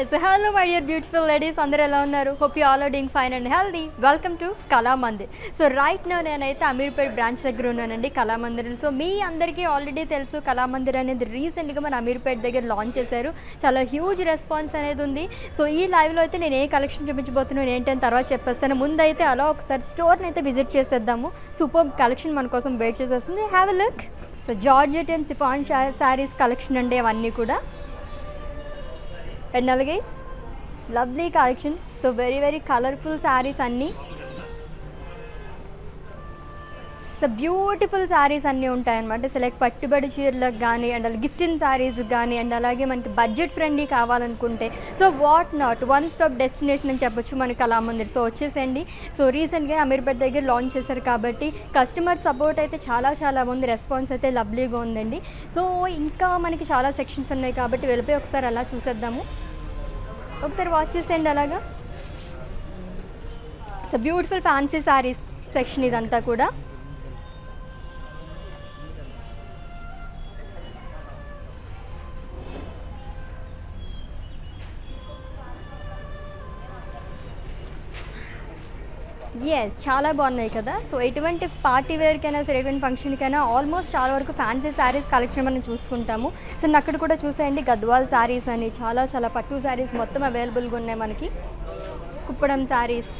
So hello my dear beautiful ladies అందరూ ఎలా ఉన్నారు hope you all are doing fine and healthy welcome to Kalamandir so right no నేనైతే Ameerpet branch దగ్గర ఉన్నానండి Kalamandir so మీ అందరికీ ఆల్రెడీ తెలుసు కళామందిర్ అనేది రీసెంట్గా మన అమీర్పేట్ దగ్గర లాంచ్ చేశారు చాలా హ్యూజ్ రెస్పాన్స్ అనేది ఉంది సో ఈ లైవ్లో అయితే నేను ఏ కలెక్షన్ చూపించబోతున్నాను ఏంటని తర్వాత చెప్పేస్తాను ముందైతే అలా ఒకసారి స్టోర్ని అయితే విజిట్ చేసేద్దాము సూపర్ కలెక్షన్ మన కోసం వెయిట్ చేసేస్తుంది have a look so georgette and chiffon saris collection అండి అవన్నీ కూడా అండ్ అలాగే lovely collection so very very colourful saris అన్నీ సో బ్యూటిఫుల్ శారీస్ అన్నీ ఉంటాయన్నమాట సో లైక్ పట్టుబడి చీరలకు కానీ అండ్ అలాగే గిఫ్టింగ్ శారీస్ కానీ అండ్ అలాగే మనకి బడ్జెట్ ఫ్రెండ్లీ కావాలనుకుంటే so what not one stop destination అని చెప్పొచ్చు మనకి అలా ఉంది సో వచ్చేసండి సో రీసెంట్గా అమీర్పేట్ దగ్గర లాంచ్ చేశారు కాబట్టి కస్టమర్ సపోర్ట్ అయితే చాలా చాలా ఉంది రెస్పాన్స్ అయితే లవ్లీగా ఉందండి సో ఇంకా మనకి చాలా సెక్షన్స్ ఉన్నాయి కాబట్టి వెళ్ళిపోయి ఒకసారి అలా చూసేద్దాము ఒకసారి వాచ్ చేసేయండి అలాగా so beautiful fancy saris section ఇదంతా కూడా ఎస్ చాలా బాగున్నాయి కదా సో ఎటువంటి పార్టీ వేర్కైనా సరే ఎటువంటి ఫంక్షన్కైనా ఆల్మోస్ట్ చాలా వరకు ఫ్యాన్సీ శారీస్ కలెక్షన్ మనం చూసుకుంటాము సో నేను అక్కడ కూడా చూసేయండి గద్వాల్ శారీస్ అని చాలా చాలా పట్టు శారీస్ మొత్తం అవైలబుల్గా ఉన్నాయి మనకి కుప్పడం శారీస్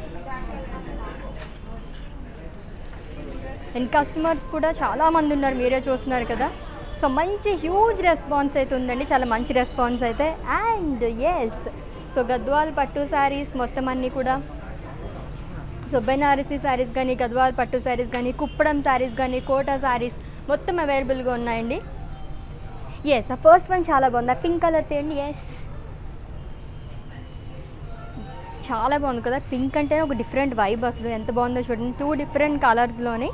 అండ్ కస్టమర్స్ కూడా చాలా మంది ఉన్నారు మీరే చూస్తున్నారు కదా సో మంచి హ్యూజ్ రెస్పాన్స్ అయితే ఉందండి చాలా మంచి రెస్పాన్స్ అయితే అండ్ ఎస్ సో గద్వాల్ పట్టు శారీస్ మొత్తం అన్నీ కూడా సో బెనారసీ శారీస్ కానీ గద్వాల్ పట్టు శారీస్ కానీ కుప్పడం శారీస్ కానీ కోటా శారీస్ మొత్తం అవైలబుల్గా ఉన్నాయండి ఎస్ ఆ ఫస్ట్ వన్ చాలా బాగుంది ఆ పింక్ కలర్ తేండి ఎస్ చాలా బాగుంది కదా పింక్ అంటే ఒక డిఫరెంట్ వైబ్ అసలు ఎంత బాగుందో చూడండి టూ డిఫరెంట్ కలర్స్లోనే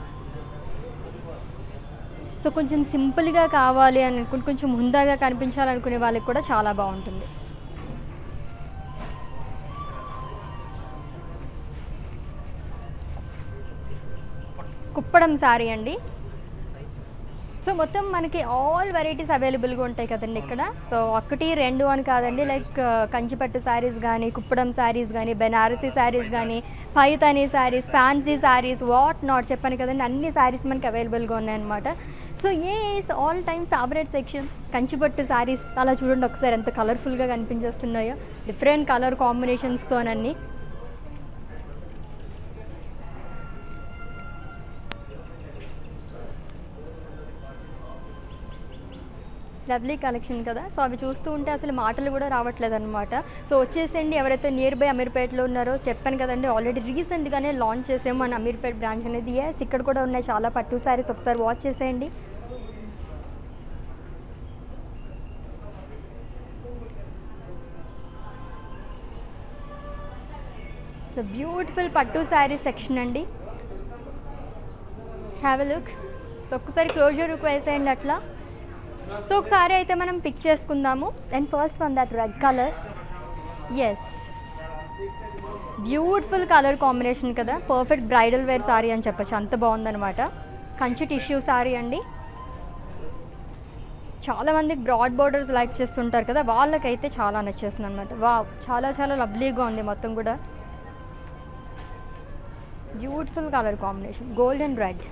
సో కొంచెం సింపుల్గా కావాలి అని అనుకుంటే కొంచెం హుందాగా కనిపించాలనుకునే వాళ్ళకి కూడా చాలా బాగుంటుంది కుప్పడం శారీ అండి సో మొత్తం మనకి ఆల్ వెరైటీస్ అవైలబుల్గా ఉంటాయి కదండి ఇక్కడ సో ఒకటి రెండు అని కాదండి లైక్ కంచిపట్టు శారీస్ కానీ కుప్పడం శారీస్ కానీ బెనారసీ శారీస్ కానీ Paithani saris fancy saris what not చెప్పాను కదండి అన్ని శారీస్ మనకి అవైలబుల్గా ఉన్నాయన్నమాట so a is all time favourite section Kanchipattu saris అలా చూడండి ఒకసారి ఎంత కలర్ఫుల్గా కనిపించేస్తున్నాయో డిఫరెంట్ కలర్ కాంబినేషన్స్తోనన్నీ లవ్లీ కలెక్షన్ కదా సో అవి చూస్తూ ఉంటే అసలు మాటలు కూడా రావట్లేదు అనమాట సో వచ్చేసండి ఎవరైతే నియర్ బై అమీర్పేటలో ఉన్నారో చెప్పాను కదండి ఆల్రెడీ రీసెంట్గానే లాంచ్ చేసాము మన అమీర్పేట్ బ్రాంచ్ అనేది ఎస్ ఇక్కడ కూడా ఉన్నాయి చాలా పట్టు శారీస్ ఒకసారి వాచ్ చేసేయండి so beautiful pattu sari section అండి హ్యావ్ ఎ లుక్ సో ఒక్కసారి క్లోజర్ లుక్ వేసేయండి అట్లా సో ఒకసారి అయితే మనం పిక్ చేసుకుందాము and first one that red colour yes beautiful colour combination కదా పర్ఫెక్ట్ బ్రైడల్ వేర్ సారీ అని చెప్పచ్చు అంత బాగుందనమాట కంచి టిష్యూ సారీ అండి చాలామంది బ్రాడ్ బోర్డర్స్ లైక్ చేస్తుంటారు కదా వాళ్ళకైతే చాలా నచ్చేస్తుంది అనమాట వా చాలా చాలా లవ్లీగా ఉంది మొత్తం కూడా beautiful colour combination gold and red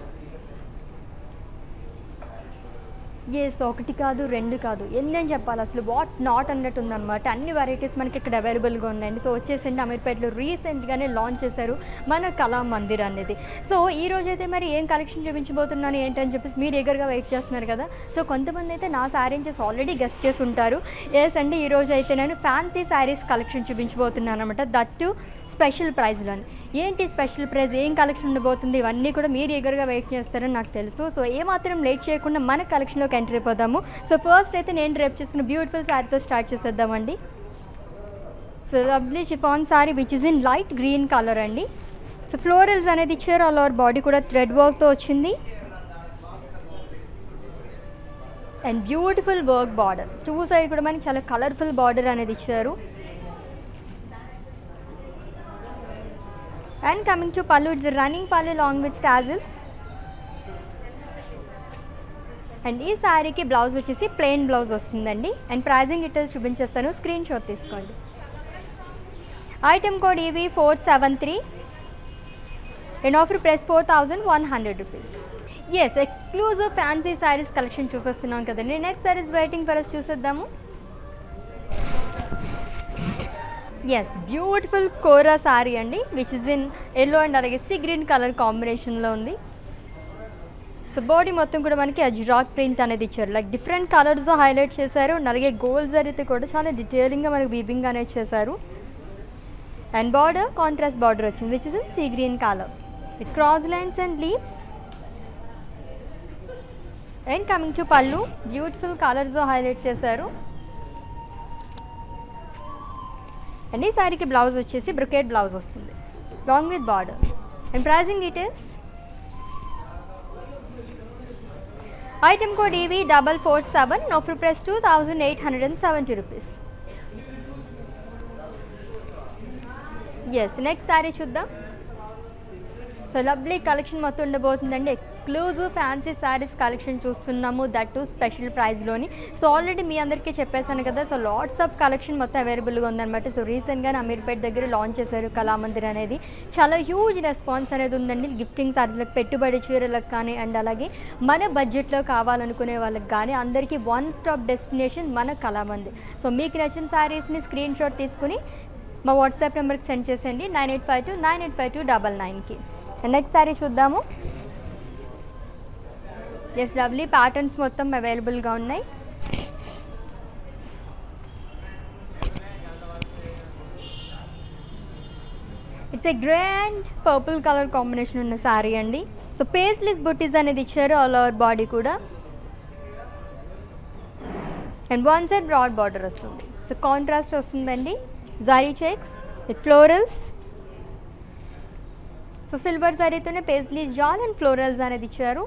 yes ఒకటి కాదు రెండు కాదు ఎన్ని అని చెప్పాలి అసలు వాట్ నాట్ అన్నట్టు ఉందన్నమాట అన్ని వెరైటీస్ మనకి ఇక్కడ అవైలబుల్గా ఉన్నాయండి సో వచ్చేసండి అమీర్పేటలో రీసెంట్గానే లాంచ్ చేశారు మన కళా మందిర్ అనేది సో ఈ రోజు అయితే మరి ఏం కలెక్షన్ చూపించబోతున్నాను ఏంటని చెప్పేసి మీరు ఎగర్గా వెయిట్ చేస్తున్నారు కదా సో కొంతమంది అయితే నా శారీ చేసి ఆల్రెడీ గెస్ట్ చేసి ఉంటారు ఎస్ అండి ఈ రోజు అయితే నేను ఫ్యాన్సీ శారీస్ కలెక్షన్ చూపించబోతున్నాను అనమాట దట్టు స్పెషల్ ప్రైజ్లోని ఏంటి స్పెషల్ ప్రైజ్ ఏం కలెక్షన్ ఉండబోతుంది ఇవన్నీ కూడా మీరు ఎగర్గా వెయిట్ చేస్తారని నాకు తెలుసు సో ఏమాత్రం లేట్ చేయకుండా మన కలెక్షన్లోకి ఎంటర్ అయిపోదాము సో ఫస్ట్ అయితే నేను రేపు చేసుకున్న బ్యూటిఫుల్ శారీతో స్టార్ట్ చేసేద్దామండి so lovely chiffon sari which is in light green colour అండి సో ఫ్లోరల్స్ అనేది ఇచ్చారు ఆల్ ఓవర్ బాడీ కూడా థ్రెడ్ వర్క్తో వచ్చింది and beautiful work border two side కూడా మనకి చాలా కలర్ఫుల్ బార్డర్ అనేది ఇచ్చారు and coming to pallu it's running pallu long with tassels and ఈ శారీకి బ్లౌజ్ వచ్చేసి ప్లెయిన్ బ్లౌజ్ వస్తుందండి అండ్ ప్రైజింగ్ డీటెయిల్స్ చూపించేస్తాను స్క్రీన్ షాట్ తీసుకోండి item code EV four seven three and offer price four thousand one hundred rupees yes exclusive fancy saris collection చూసేస్తున్నాం కదండి next saris waiting for చూసేద్దాము yes beautiful kora sari అండి which is in yellow and అలాగే sea green colour కాంబినేషన్లో ఉంది so body మొత్తం కూడా మనకి అజ్రాక్ ప్రింట్ అనేది ఇచ్చారు లైక్ డిఫరెంట్ కలర్స్ హైలైట్ చేశారు అండ్ అలాగే గోల్డ్ జరిగితే కూడా చాలా డీటెయిలింగ్గా మనకి వీవింగ్ అనేది చేశారు అండ్ బార్డర్ కాంట్రాస్ట్ బార్డర్ వచ్చింది which is in sea green colour with cross lines and leaves and coming to pallu beautiful colours highlight చేశారు అండ్ ఈ శారీకి బ్లౌజ్ వచ్చేసి బ్రొకేట్ బ్లౌజ్ వస్తుంది long with border and pricing details item code EV double four seven offer price two thousand eight hundred and seventy rupees yes next sari చూద్దాం so lovely collection మొత్తం ఉండబోతుందండి exclusive fancy saris collection చూస్తున్నాము that too special ప్రైస్లోని so already మీ అందరికీ చెప్పేశాను కదా so lots of collection మొత్తం అవైలబుల్గా ఉందన్నమాట సో రీసెంట్గా అమీర్పేట్ దగ్గర లాంచ్ చేశారు కళామందిర్ అనేది చాలా హ్యూజ్ రెస్పాన్స్ అనేది ఉందండి గిఫ్టింగ్ శారీస్లకు పెట్టుబడి చీరలకు కానీ అండ్ అలాగే మన బడ్జెట్లో కావాలనుకునే వాళ్ళకి కానీ అందరికీ వన్ స్టాప్ డెస్టినేషన్ మన కళామందిర్ సో మీకు నచ్చిన శారీస్ని స్క్రీన్ షాట్ తీసుకుని మా వాట్సాప్ నెంబర్కి సెండ్ చేసేయండి nine eight five two nine eight five two double నైన్కి నెక్స్ట్ శారీ చూద్దాము ఎస్ లవ్లీ ప్యాటర్న్స్ మొత్తం అవైలబుల్గా ఉన్నాయి it's a grey and purple colour combination ఉన్న శారీ అండి సో పేస్లెస్ బుట్టీస్ అనేది ఇచ్చారు ఆల్ ఓవర్ బాడీ కూడా and one side broad border వస్తుంది సో కాంట్రాస్ట్ వస్తుందండి zari checks with florals so silver జరీతోనే పేస్లీ జాల్ అండ్ ఫ్లోరల్స్ అనేది ఇచ్చారు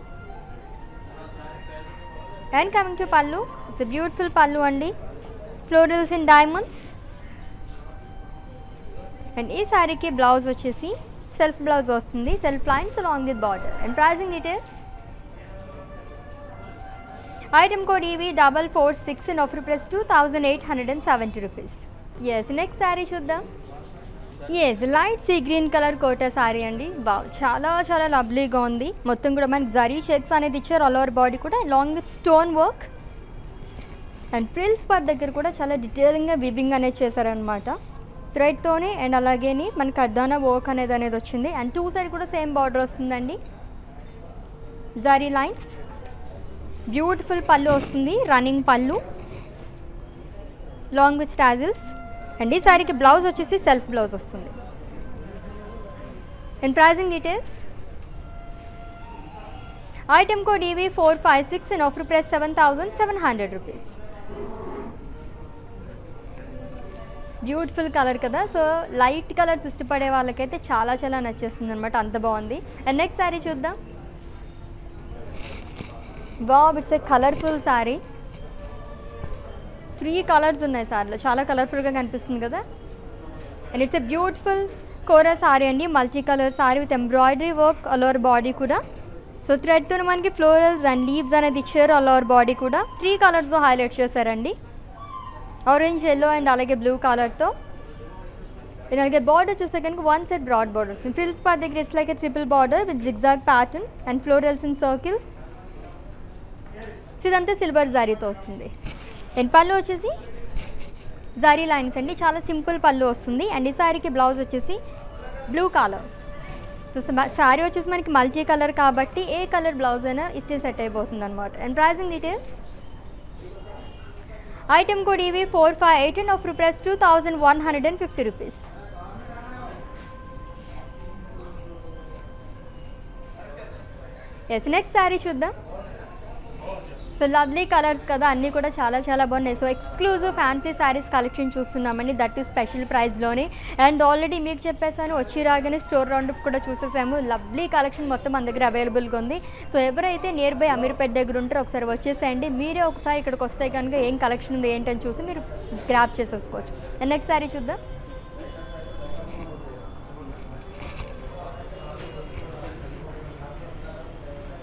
and coming to pallu it's beautiful pallu అండి ఫ్లోరల్స్ అండ్ డైమండ్స్ అండ్ ఈ శారీకి బ్లౌజ్ వచ్చేసి సెల్ఫ్ బ్లౌజ్ వస్తుంది self lines along with border and pricing details item code EV double four six and offer price two thousand eight hundred and seventy rupees yes next sari చూద్దాం yes light sea green colour kota sari అండి బా చాలా చాలా లవ్లీగా ఉంది మొత్తం కూడా మనకి zari checks అనేది ఇచ్చారు ఆల్ ఓవర్ బాడీ కూడా long with stone work and frills part దగ్గర కూడా చాలా డీటెయిలింగ్గా విబింగ్ అనేది చేశారనమాట థ్రెడ్తోనే అండ్ అలాగేని మనకి అర్ధాన వర్క్ అనేది అనేది వచ్చింది అండ్ టూ సైడ్ కూడా సేమ్ బార్డర్ వస్తుందండి జరీ లైన్స్ బ్యూటిఫుల్ పళ్ళు వస్తుంది running pallu long with tassels and ఈ శారీకి బ్లౌజ్ వచ్చేసి సెల్ఫ్ బ్లౌజ్ వస్తుంది and pricing details item code EV four five six and offer price seven thousand seven hundred rupees beautiful colour కదా so light colours ఇష్టపడే వాళ్ళకైతే చాలా చాలా నచ్చేస్తుంది అనమాట అంత బాగుంది అండ్ నెక్స్ట్ శారీ చూద్దాం బాబ్ it's a colourful sari three colours ఉన్నాయి సార్లో చాలా కలర్ఫుల్గా కనిపిస్తుంది కదా and it's a beautiful kora sorry అండి multi colour sari with embroidery work all over body కూడా సో థ్రెడ్తో మనకి ఫ్లోరల్స్ అండ్ లీవ్స్ అనేది ఇచ్చారు ఆల్ ఓవర్ బాడీ కూడా త్రీ కలర్స్తో హైలైట్ చేశారండి ఆరెంజ్ ఎల్లో అండ్ అలాగే బ్లూ కలర్తో అలాగే బార్డర్ చూస్తే కనుక one set broad borders frills part దగ్గర it's like a triple border with zigzag pattern and florals in circles so ఇదంతా సిల్వర్ జారీతో వస్తుంది అండ్ పళ్ళు వచ్చేసి జారీ లైన్స్ అండి చాలా సింపుల్ పళ్ళు వస్తుంది అండ్ ఈ శారీకి బ్లౌజ్ వచ్చేసి బ్లూ కలర్ సో శారీ వచ్చేసి మనకి మల్టీ కలర్ కాబట్టి ఏ కలర్ బ్లౌజ్ అయినా ఇచ్చే సెట్ అయిపోతుంది అనమాట and pricing details item code EV four five eight and off rupees two thousand one hundred and fifty rupees yes next sari చూద్దాం సో లవ్లీ కలర్స్ కదా అన్నీ కూడా చాలా చాలా బాగున్నాయి so exclusive fancy saris collection చూస్తున్నామండి దట్ స్పెషల్ ప్రైస్లోని అండ్ ఆల్రెడీ మీకు చెప్పేసాను వచ్చి రాగానే స్టోర్ రౌండ్ కూడా చూసేసాము లవ్లీ కలెక్షన్ మొత్తం మన దగ్గర అవైలబుల్గా ఉంది సో ఎవరైతే నియర్ బై అమీర్పేట్ దగ్గర ఉంటారో ఒకసారి వచ్చేసేయండి మీరే ఒకసారి ఇక్కడికి వస్తే కనుక ఏం కలెక్షన్ ఉంది ఏంటని చూసి మీరు గ్రాప్ చేసేసుకోవచ్చు అండ్ నెక్స్ట్ శారీ చూద్దాం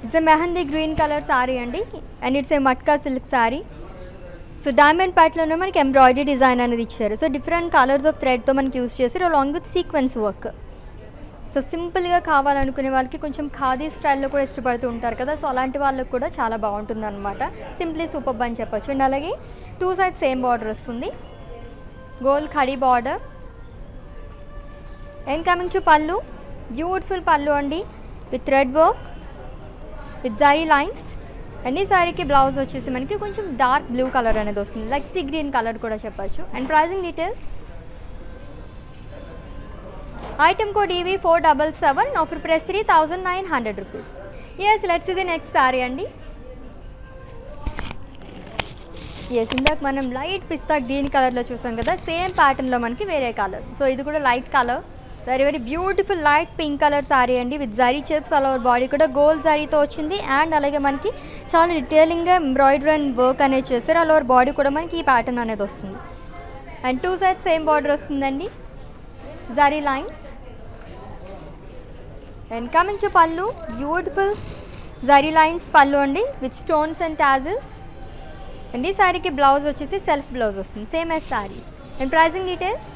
it's a mehendi green colour sorry అండి and it's a matka silk sorry so diamond ప్యాట్లోనే మనకి ఎంబ్రాయిడరీ డిజైన్ అనేది ఇచ్చారు సో డిఫరెంట్ కలర్స్ ఆఫ్ థ్రెడ్తో మనకి యూస్ చేశారు along with sequins work so సింపుల్గా కావాలనుకునే వాళ్ళకి కొంచెం ఖాదీ స్టైల్లో కూడా ఇష్టపడుతూ ఉంటారు కదా సో అలాంటి వాళ్ళకి కూడా చాలా బాగుంటుంది అనమాట సింప్లీ సూపర్ అని చెప్పొచ్చు అండ్ అలాగే టూ సైడ్ సేమ్ బార్డర్ వస్తుంది gold khadi border and coming to pallu beautiful pallu అండి with red work with zari lines and ఈ సారీకి బ్లౌజ్ వచ్చేసి మనకి కొంచెం డార్క్ బ్లూ కలర్ అనేది వస్తుంది లైక్ సీ గ్రీన్ కలర్ కూడా చెప్పొచ్చు and pricing details item code EV four double seven offer price three thousand nine hundred rupees yes let's ఇది నెక్స్ట్ సారీ అండి ఎస్ ఇందాక మనం లైట్ పిస్తా గ్రీన్ కలర్లో చూసాం కదా సేమ్ ప్యాటర్న్లో మనకి వేరే కలర్ సో ఇది కూడా light colour very very beautiful light pink colour sorry అండి with zari checks all over body కూడా గోల్డ్ జరీతో వచ్చింది అండ్ అలాగే మనకి చాలా డీటెయిలింగ్గా ఎంబ్రాయిడరీ అండ్ వర్క్ అనేది చేస్తారు ఆల్ ఓవర్ బాడీ కూడా మనకి ఈ ప్యాటర్న్ అనేది వస్తుంది and two side same border వస్తుందండి zari lines and coming to pallu beautiful zari lines pallu అండి with stones and tassels and ఈ శారీకి బ్లౌజ్ వచ్చేసి సెల్ఫ్ బ్లౌజ్ వస్తుంది same as sari and pricing details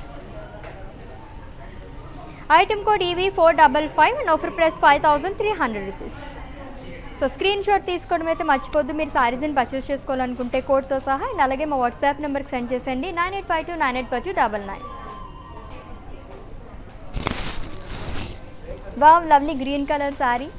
item code EV four double five and offer price five thousand three hundred rupees so screen shot తీసుకోవడం అయితే మర్చిపోద్దు మీరు శారీస్ని purchase చేసుకోవాలనుకుంటే కోడ్తో సహా అండ్ అలాగే మా వాట్సాప్ నెంబర్కి సెండ్ చేసేయండి nine eight five two nine eight five two double nine wow lovely green colour sari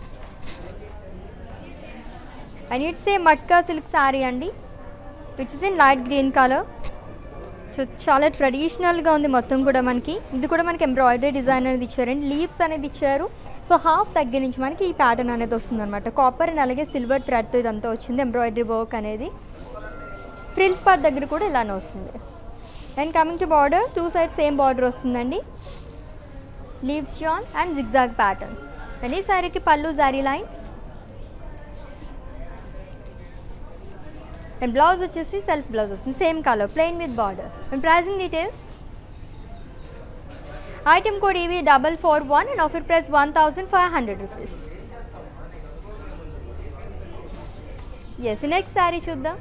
and it's a matka silk sari అండి which is in light green colour so చాలా ట్రెడిషనల్గా ఉంది మొత్తం కూడా మనకి ఇది కూడా మనకి ఎంబ్రాయిడరీ డిజైన్ అనేది ఇచ్చారండి లీవ్స్ అనేది ఇచ్చారు సో హాఫ్ దగ్గర నుంచి మనకి ఈ ప్యాటర్న్ అనేది వస్తుంది అనమాట కాపర్ అండ్ అలాగే సిల్వర్ థ్రెడ్తో ఇదంతా వచ్చింది ఎంబ్రాయిడరీ వర్క్ అనేది ఫ్రిల్స్ పార్ట్ దగ్గర కూడా ఇలానే వస్తుంది and coming to border two side same border వస్తుందండి లీవ్స్ జాన్ అండ్ జిగ్జాగ్ ప్యాటర్న్ అండ్ ఈ శారీకి pallu zari lines and blouse వచ్చేసి సెల్ఫ్ బ్లౌజ్ వస్తుంది same colour plain with border and pricing details item code EV double four one and offer price one thousand five hundred rupees yes next sari చూద్దాం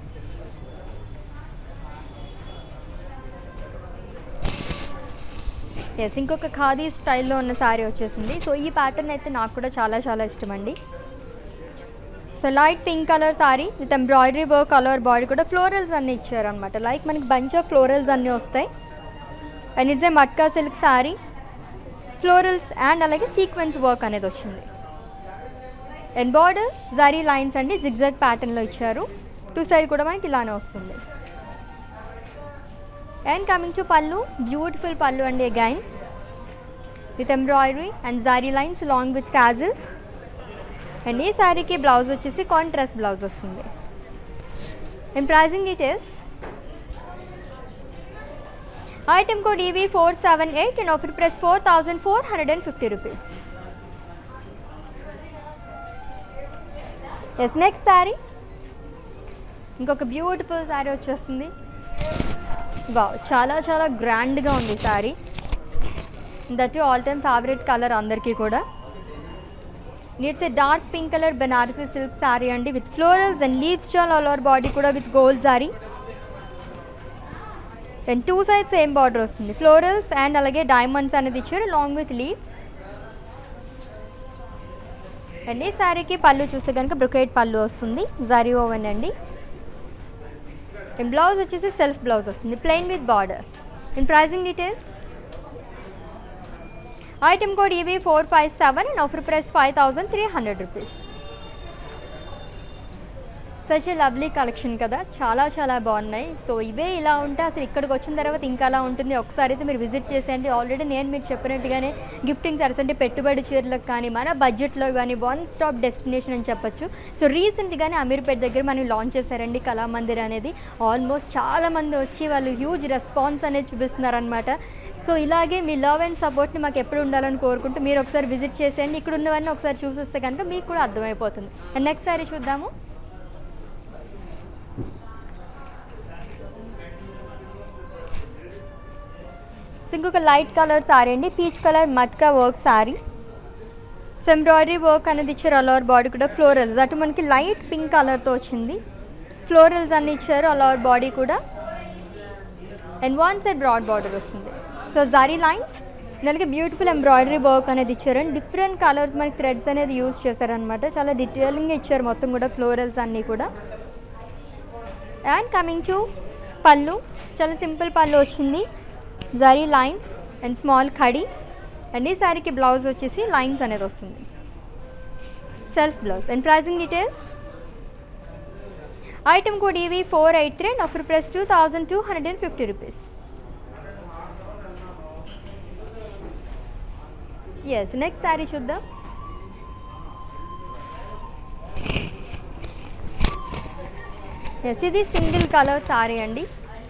yes ఇంకొక ఖాదీ స్టైల్లో ఉన్న శారీ వచ్చేసింది so ఈ pattern అయితే నాకు కూడా చాలా చాలా ఇష్టం అండి so light pink colour sari with embroidery work colour body కూడా ఫ్లోరల్స్ అన్నీ ఇచ్చారనమాట లైక్ మనకి బంచ్ ఆఫ్ ఫ్లోరల్స్ అన్నీ వస్తాయి and it's a matka silk sari florals and అలాగే సీక్వెన్స్ వర్క్ అనేది వచ్చింది అండ్ బార్డర్ జరీ లైన్స్ అండి జిగ్జాగ్ ప్యాటర్న్లో ఇచ్చారు టూ సైడ్ కూడా మనకి ఇలానే వస్తుంది and coming to pallu beautiful pallu అండి again with embroidery and zari lines long with tassels and ఈ శారీకి బ్లౌజ్ వచ్చేసి కాంట్రాస్ట్ బ్లౌజ్ వస్తుంది and pricing details item code EV four seven eight and offer price four thousand four hundred and fifty rupees yes next sari ఇంకొక beautiful sari వచ్చేస్తుంది wow చాలా చాలా గ్రాండ్గా ఉంది sari that all time favourite colour అందరికీ కూడా it's a dark pink colour Banarasi silk sari అండి with florals and leaves చాల్ ఆల్ ఓవర్ బాడీ కూడా with gold sari and two sides same border వస్తుంది ఫ్లోరల్స్ అండ్ అలాగే డైమండ్స్ అనేది ఇచ్చారు లాంగ్ విత్ లీవ్స్ అండ్ ఈ శారీకి పళ్ళు చూస్తే కనుక బ్రొకేట్ పళ్ళు వస్తుంది జరీ ఓవెన్ అండి అండ్ బ్లౌజ్ వచ్చేసి సెల్ఫ్ బ్లౌజ్ వస్తుంది plain with border in pricing details item code EV four five seven and offer price five thousand three hundred rupees such a lovely collection కదా చాలా చాలా బాగున్నాయి సో ఇవే ఇలా ఉంటే అసలు ఇక్కడికి వచ్చిన తర్వాత ఇంకా అలా ఉంటుంది ఒకసారి అయితే మీరు విజిట్ చేసేయండి ఆల్రెడీ నేను మీకు చెప్పినట్టుగానే గిఫ్టింగ్ సర్స్ అంటే పెట్టుబడి చీరలకు కానీ మన బడ్జెట్లో కానీ వన్ స్టాప్ డెస్టినేషన్ అని చెప్పొచ్చు సో రీసెంట్గానే అమీర్పేట దగ్గర మనం లాంచ్ చేశారండి కళామందిర్ అనేది ఆల్మోస్ట్ చాలామంది వచ్చి వాళ్ళు హ్యూజ్ రెస్పాన్స్ అనేది చూపిస్తున్నారనమాట సో ఇలాగే మీ లవ్ అండ్ సపోర్ట్ని మాకు ఎప్పుడు ఉండాలని కోరుకుంటూ మీరు ఒకసారి విజిట్ చేసేయండి ఇక్కడ ఉన్నవన్నీ ఒకసారి చూసేస్తే కనుక మీకు కూడా అర్థమైపోతుంది అండ్ నెక్స్ట్ సారీ చూద్దాము సో ఇంకొక లైట్ కలర్ సారీ అండి peach colour matka work sari so embroidery work అనేది ఇచ్చారు అలవర్ బాడీ కూడా ఫ్లోరల్స్ దట్ మనకి లైట్ పింక్ కలర్తో వచ్చింది ఫ్లోరల్స్ అన్ని ఇచ్చారు అలవర్ బాడీ కూడా and one side broad border వస్తుంది సో జారీ లైన్స్ దానికి బ్యూటిఫుల్ ఎంబ్రాయిడరీ వర్క్ అనేది ఇచ్చారు అండ్ డిఫరెంట్ కలర్స్ మనకి థ్రెడ్స్ అనేది యూస్ చేశారనమాట చాలా డీటెయిలింగ్గా ఇచ్చారు మొత్తం కూడా ఫ్లోరల్స్ అన్నీ కూడా అండ్ కమింగ్ టు పళ్ళు చాలా సింపుల్ పళ్ళు వచ్చింది జరీ లైన్స్ అండ్ స్మాల్ కడి అండ్ ఈ శారీకి బ్లౌజ్ వచ్చేసి లైన్స్ అనేది వస్తుంది self blouse and pricing details item code EV four eight three and offer price two thousand two hundred and fifty rupees yes next sari చూద్దాం ఎస్ ఇది single colour sorry అండి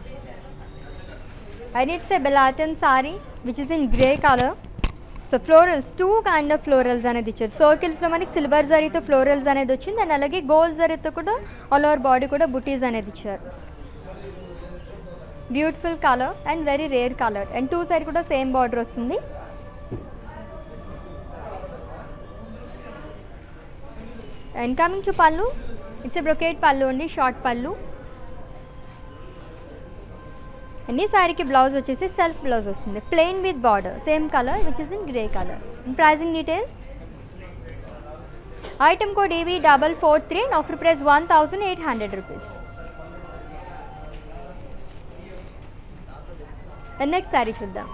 and it's a బెలాటన్ sari which is in grey colour so florals two kind of florals అనేది ఇచ్చారు సర్కిల్స్లో మనకి silver జరీతో florals అనేది వచ్చింది అండ్ అలాగే గోల్డ్ జరీతో కూడా ఆల్ ఓవర్ బాడీ కూడా బుటీస్ అనేది ఇచ్చారు beautiful colour and very rare colour and two side కూడా సేమ్ బార్డర్ వస్తుంది and coming to pallu it's a brocade pallu అండి షార్ట్ పళ్ళు అండ్ ఈ శారీకి బ్లౌజ్ వచ్చేసి సెల్ఫ్ బ్లౌజ్ వస్తుంది plain with border same colour which is in grey colour pricing details item code EV double four three and offer price one thousand eight hundred rupees next sari చూద్దాం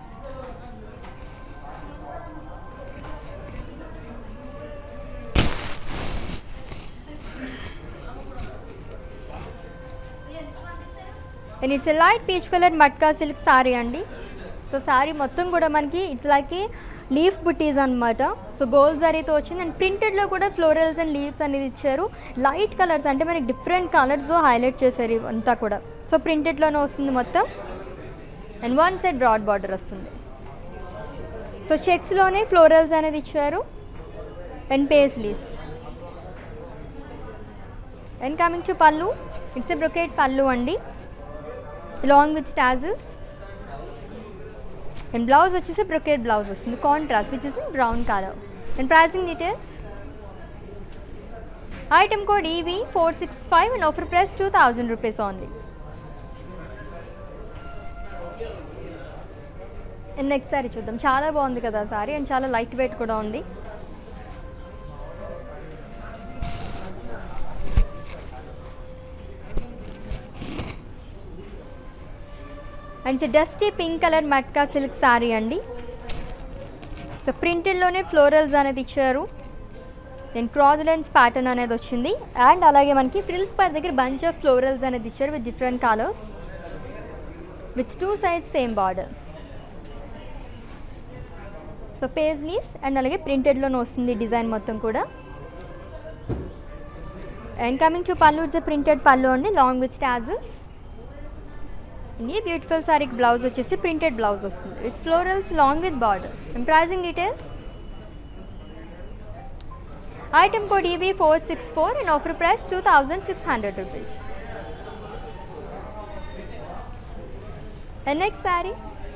and it's light peach colour matka silk sorry అండి so sari మొత్తం కూడా మనకి it's like leaf బుట్టీస్ అనమాట so gold జరీతో వచ్చింది and ప్రింటెడ్లో కూడా florals and leaves అనేది ఇచ్చారు లైట్ కలర్స్ అంటే మనకి డిఫరెంట్ కలర్స్ హైలైట్ చేశారు ఇవంతా కూడా సో ప్రింటెడ్లోనే వస్తుంది మొత్తం and one side broad border వస్తుంది సో చెక్స్లోనే ఫ్లోరల్స్ అనేది ఇచ్చారు and paisleys and coming to pallu it's a brocade pallu అండి long with tassels and blouse వచ్చేసి బ్రొకేట్ బ్లౌజ్ వస్తుంది contrast which is in brown colour and pricing details item code EV four six five and offer price two thousand rupees only and next sorry చూద్దాం చాలా బాగుంది కదా sari and చాలా light weight కూడా ఉంది and it's dusty pink colour matka silk sorry అండి so ప్రింటెడ్లోనే florals అనేది ఇచ్చారు దెన్ క్రాస్ లైన్స్ ప్యాటర్న్ అనేది వచ్చింది అండ్ అలాగే మనకి ఫ్రిల్స్ పై దగ్గర బంచ్ ఆఫ్ ఫ్లోరల్స్ అనేది ఇచ్చారు with different colours with two sides same border so paisleys and అలాగే ప్రింటెడ్లోనే వస్తుంది డిజైన్ మొత్తం కూడా and coming to pallu it's printed pallu అండి లాంగ్ విత్ టాజల్స్ ఈ బ్యూటిఫుల్ సారీకి బ్లౌజ్ వచ్చేసి ప్రింటెడ్ బ్లౌజ్ వస్తుంది with florals long with border and pricing details item code EV four six four and offer price two thousand six hundred rupees and next sari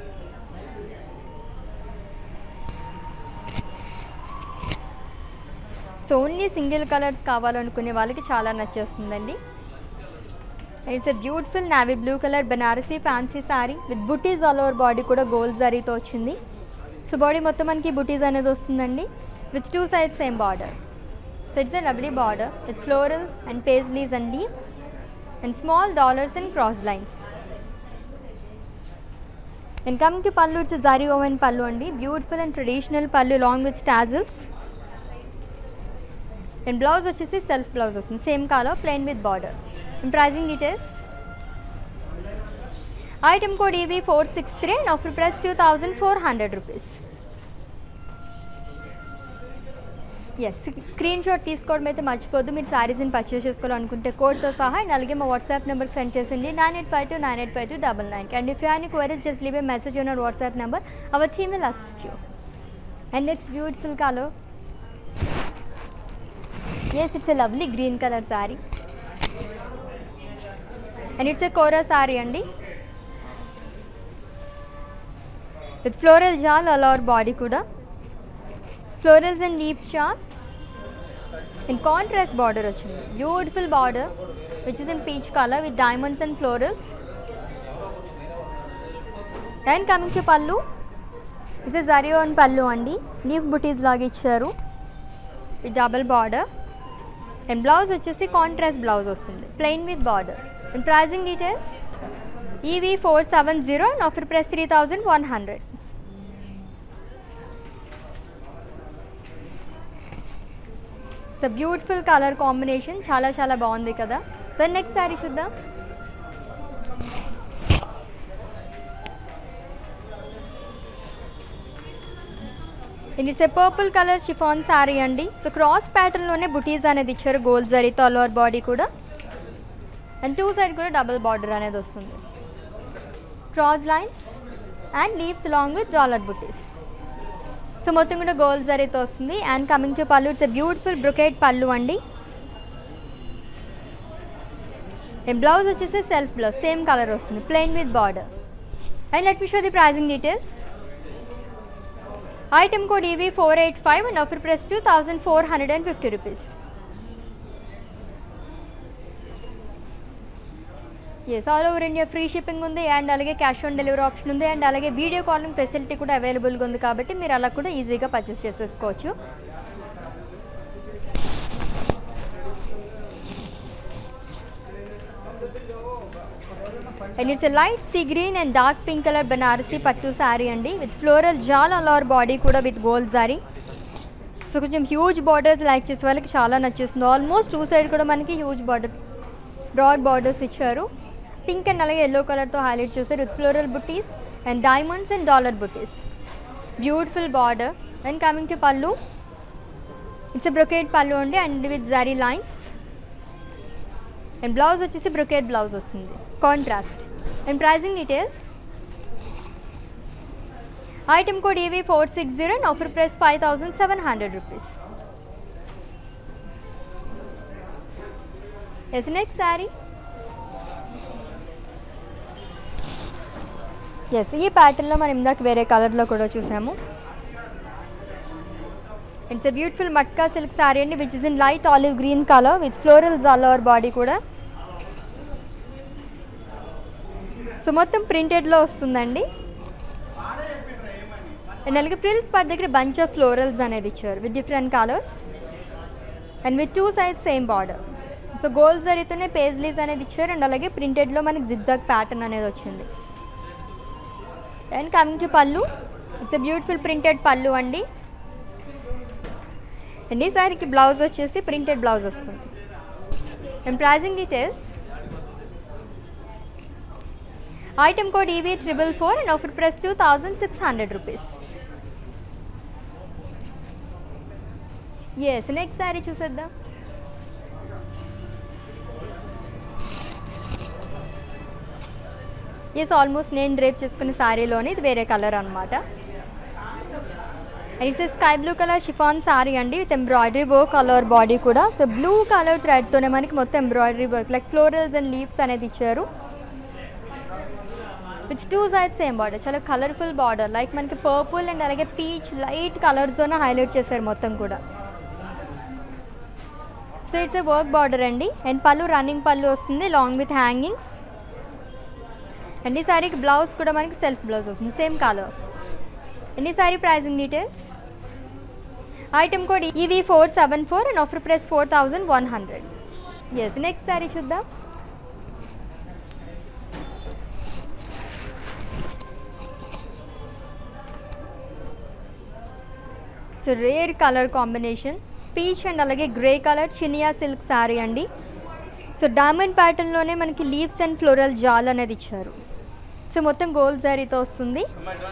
so only single colours కావాలనుకునే వాళ్ళకి చాలా నచ్చేస్తుందండి it's a beautiful navy blue colour Banarasi fancy sari with butis all over body కూడా gold జరీతో వచ్చింది so body మొత్తం మనకి బుటీస్ అనేది వస్తుందండి with two sides same border so it's a lovely border with florals and paisleys and leaves and small dollars and cross lines and coming to pallu it's zari woven pallu అండి beautiful and traditional pallu long with tassels and blouse వచ్చేసి self blouse వస్తుంది same colour plain with border and pricing details item code EV four six three and offer price two thousand four hundred rupees yes screen shot తీసుకోవడం అయితే మర్చిపోద్దు మీరు శారీస్ని purchase చేసుకోవాలనుకుంటే కోడ్తో సహా and అలాగే మా వాట్సాప్ నెంబర్కి సెండ్ చేసింది nine eight five two nine eight five two double nine and if you any queries just leave a message on our WhatsApp number. Our team will assist you. And it's beautiful color. Yes, it's a lovely green color saree. And it's a Kora saree అండి with floral jaal all over body కూడా florals and leaves shop in contrast border వచ్చింది beautiful border which is in peach colour with diamonds and florals and coming to pallu ఇది జరియోన్ పళ్ళు అండి leaf butis లాగా ఇచ్చారు with double border and blouse వచ్చేసి contrast blouse వస్తుంది plain with border and pricing details EV four seven zero and offer price three thousand one hundred so beautiful colour combination చాలా చాలా బాగుంది కదా సో నెక్స్ట్ శారీ చూద్దాం it's a purple colour chiffon sari అండి so cross ప్యాటర్న్లోనే బుటీస్ అనేది ఇచ్చారు గోల్డ్ జరీతో అలోవర్ బాడీ కూడా అండ్ టూ సైడ్ కూడా డబుల్ బార్డర్ అనేది వస్తుంది cross lines and leaves long with dollar butis so మొత్తం కూడా గోల్డ్ జరీతో వస్తుంది and coming to pallu it's a beautiful brocade pallu అండి బ్లౌజ్ వచ్చేసి సెల్ఫ్ బ్లౌజ్ సేమ్ కలర్ వస్తుంది plain with border and let me show the pricing details item code EV four eight five and offer price two thousand four hundred and fifty rupees yes all over India free shipping ఉంది and అలాగే cash on delivery option ఉంది and అలాగే video calling facility కూడా అవైలబుల్గా ఉంది కాబట్టి మీరు అలా కూడా ఈజీగా పర్చేస్ చేసేసుకోవచ్చు and it's light sea green and dark pink colour Banarasi పట్టు శారీ అండి విత్ ఫ్లోరల్ జాల్ అలవర్ బాడీ కూడా విత్ గోల్డ్ శారీ సో కొంచెం హ్యూజ్ బార్డర్స్ లైక్ చేసే వాళ్ళకి చాలా నచ్చేస్తుంది ఆల్మోస్ట్ టూ సైడ్ కూడా మనకి హ్యూజ్ బార్డర్ బ్రాడ్ బార్డర్స్ ఇచ్చారు పింక్ అండ్ అలాగే ఎల్లో కలర్తో హైలైట్ చేశారు with floral butis and diamonds and dollar butis beautiful border and coming to pallu it's brocade pallu అండి and with zari lines and blouse వచ్చేసి బ్రొకేట్ బ్లౌజ్ వస్తుంది contrast and pricing details item code EV four six zero and offer price five thousand seven hundred rupees yes next sari yes ఈ ప్యాటర్న్లో మనం ఇందాక వేరే కలర్లో కూడా చూసాము it's a beautiful matka silk sari అండి which is in light olive green colour with florals all over body కూడా సో మొత్తం ప్రింటెడ్లో వస్తుందండి అండ్ అలాగే ప్రిల్స్ పార్ట్ దగ్గర బంచ్ ఆఫ్ ఫ్లోరల్స్ అనేది ఇచ్చారు with different colours and with two sides same border so gold జరీతోనే పేజ్లీస్ అనేది ఇచ్చారు అండ్ అలాగే ప్రింటెడ్లో మనకి జిగ్జాగ్ ప్యాటర్న్ అనేది వచ్చింది and coming to pallu it's a beautiful printed pallu అండి అండ్ ఈ సారీకి బ్లౌజ్ వచ్చేసి ప్రింటెడ్ బ్లౌజ్ వస్తుంది and pricing details item code EV triple four and offer price two thousand six hundred rupees yes next sari చూసేద్దాం yes almost నేను drape చేసుకున్న శారీలోని ఇది వేరే కలర్ అనమాట it's sky blue colour chiffon sari అండి with embroidery work colour body కూడా so blue colour థ్రెడ్తోనే మనకి మొత్తం embroidery work like florals and leaves అనేది ఇచ్చారు with two sides same border చాలా కలర్ఫుల్ బార్డర్ లైక్ మనకి పర్పుల్ అండ్ అలాగే పీచ్ లైట్ కలర్స్తోనే హైలైట్ చేశారు మొత్తం కూడా so it's a work border అండి అండ్ పళ్ళు రన్నింగ్ పళ్ళు వస్తుంది లాంగ్ విత్ హ్యాంగింగ్స్ అండ్ ఈ సారీకి బ్లౌజ్ కూడా మనకి సెల్ఫ్ బ్లౌజ్ వస్తుంది సేమ్ కలర్ అండ్ ఈ sari pricing details item code EV four seven four and offer price four thousand one hundred yes next sorry చూద్దాం so rare colour combination peach and అలాగే grey colour చినియా silk sari అండి so diamond ప్యాటర్న్లోనే మనకి leaves and floral jaal అనేది ఇచ్చారు so మొత్తం gold శారీతో వస్తుంది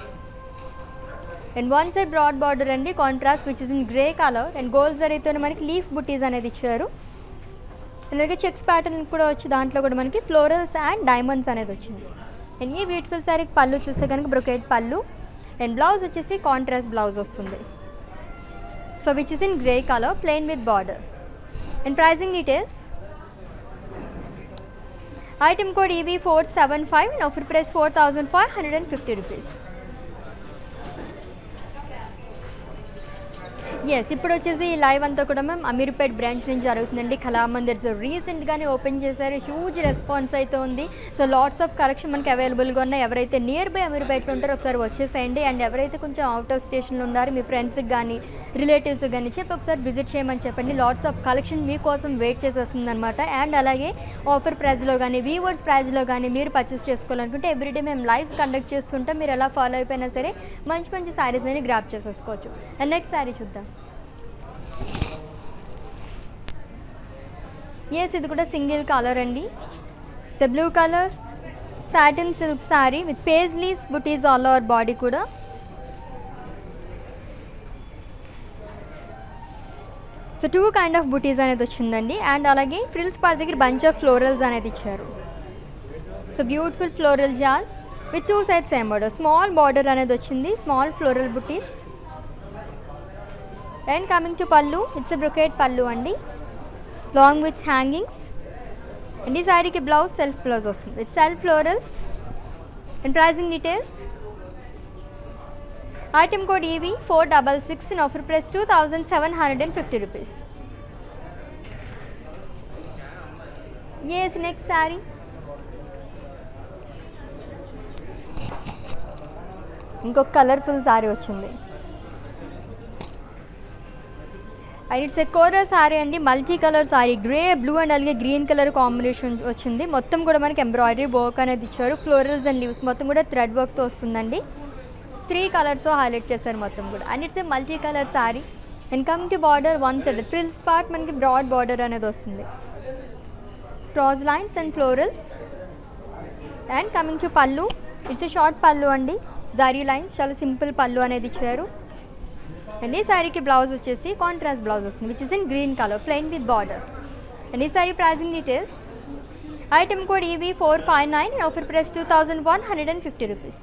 and one side broad border అండి contrast which is in grey colour and gold జరీతో మనకి లీఫ్ బుట్టీస్ అనేది ఇచ్చారు అలాగే చెక్స్ ప్యాటర్న్ కూడా వచ్చి దాంట్లో కూడా మనకి ఫ్లోరల్స్ అండ్ డైమండ్స్ అనేది వచ్చింది అండ్ ఈ బ్యూటిఫుల్ శారీకి పళ్ళు చూస్తే కనుక బ్రొకేట్ పళ్ళు అండ్ బ్లౌజ్ వచ్చేసి కాంట్రాస్ట్ బ్లౌజ్ వస్తుంది so which is in grey colour plain with border and pricing details item code EV four seven five and offer price four thousand five hundred and fifty rupees yes ఇప్పుడు వచ్చేసి ఈ live అంతా కూడా మేము Ameerpet branch నుంచి జరుగుతుందండి Kalamandir so రీసెంట్గానే open చేశారు హ్యూజ్ రెస్పాన్స్ అయితే ఉంది సో లాట్స్ ఆఫ్ కరెక్షన్ మనకి అవైలబుల్గా ఉన్నాయి ఎవరైతే నియర్ బై అమీర్పేట్లో ఉంటారో ఒకసారి వచ్చేసేయండి అండ్ ఎవరైతే కొంచెం అవుట్ ఆఫ్ స్టేషన్లో ఉన్నారో మీ ఫ్రెండ్స్కి కానీ రిలేటివ్స్ కానీ చెప్పి ఒకసారి విజిట్ చేయమని చెప్పండి లాట్స్ ఆఫ్ కలెక్షన్ మీకోసం వెయిట్ చేసేస్తుంది అనమాట అండ్ అలాగే ఆఫర్ ప్రైస్లో కానీ వీవర్స్ ప్రైస్లో కానీ మీరు పర్చేస్ చేసుకోవాలనుకుంటే ఎవ్రీడే మేము లైవ్స్ కండక్ట్ చేస్తుంటాం మీరు ఎలా ఫాలో అయిపోయినా సరే మంచి మంచి శారీస్ అని గ్రాప్ చేసేసుకోవచ్చు అండ్ నెక్స్ట్ శారీ చూద్దాం ఎస్ ఇది కూడా సింగిల్ కలర్ అండి so blue colour satin silk sari with paisleys butis all over body కూడా సో టూ కైండ్ ఆఫ్ బుటీస్ అనేది వచ్చిందండి అండ్ అలాగే ఫ్రిల్స్ పార్ దగ్గర బంచ్ ఆఫ్ ఫ్లోరల్స్ అనేది ఇచ్చారు so beautiful floral jaal with two sides same border small border అనేది వచ్చింది small floral butis and coming to pallu it's brocade pallu అండి లాంగ్ విత్ హ్యాంగింగ్స్ అండ్ ఈ శారీకి బ్లౌజ్ సెల్ఫ్ బ్లౌజ్ వస్తుంది with self florals and pricing details item code EV four double six in offer price two thousand seven hundred and fifty rupees yes next sari ఇంకొక colourful sari వచ్చింది and it's a కోరా శారీ అండి multi colour sari grey blue and అలాగే green colour combination వచ్చింది మొత్తం కూడా మనకి embroidery work అనేది ఇచ్చారు ఫ్లోరల్స్ అండ్ లీవ్స్ మొత్తం కూడా థ్రెడ్ వర్క్తో వస్తుందండి త్రీ కలర్స్ హైలైట్ చేశారు మొత్తం కూడా and it's a multi colour sari and come to border one side frills part మనకి బ్రాడ్ బార్డర్ అనేది వస్తుంది cross lines and florals and coming to pallu it's a short pallu అండి జారీ లైన్స్ చాలా సింపుల్ పళ్ళు అనేది ఇచ్చారు అండ్ ఈ శారీకి బ్లౌజ్ వచ్చేసి కాంట్రాస్ట్ బ్లౌజ్ వస్తుంది which is in green colour plain with border and ఈ saree pricing details item code EV four five nine offer price two thousand one hundred and fifty rupees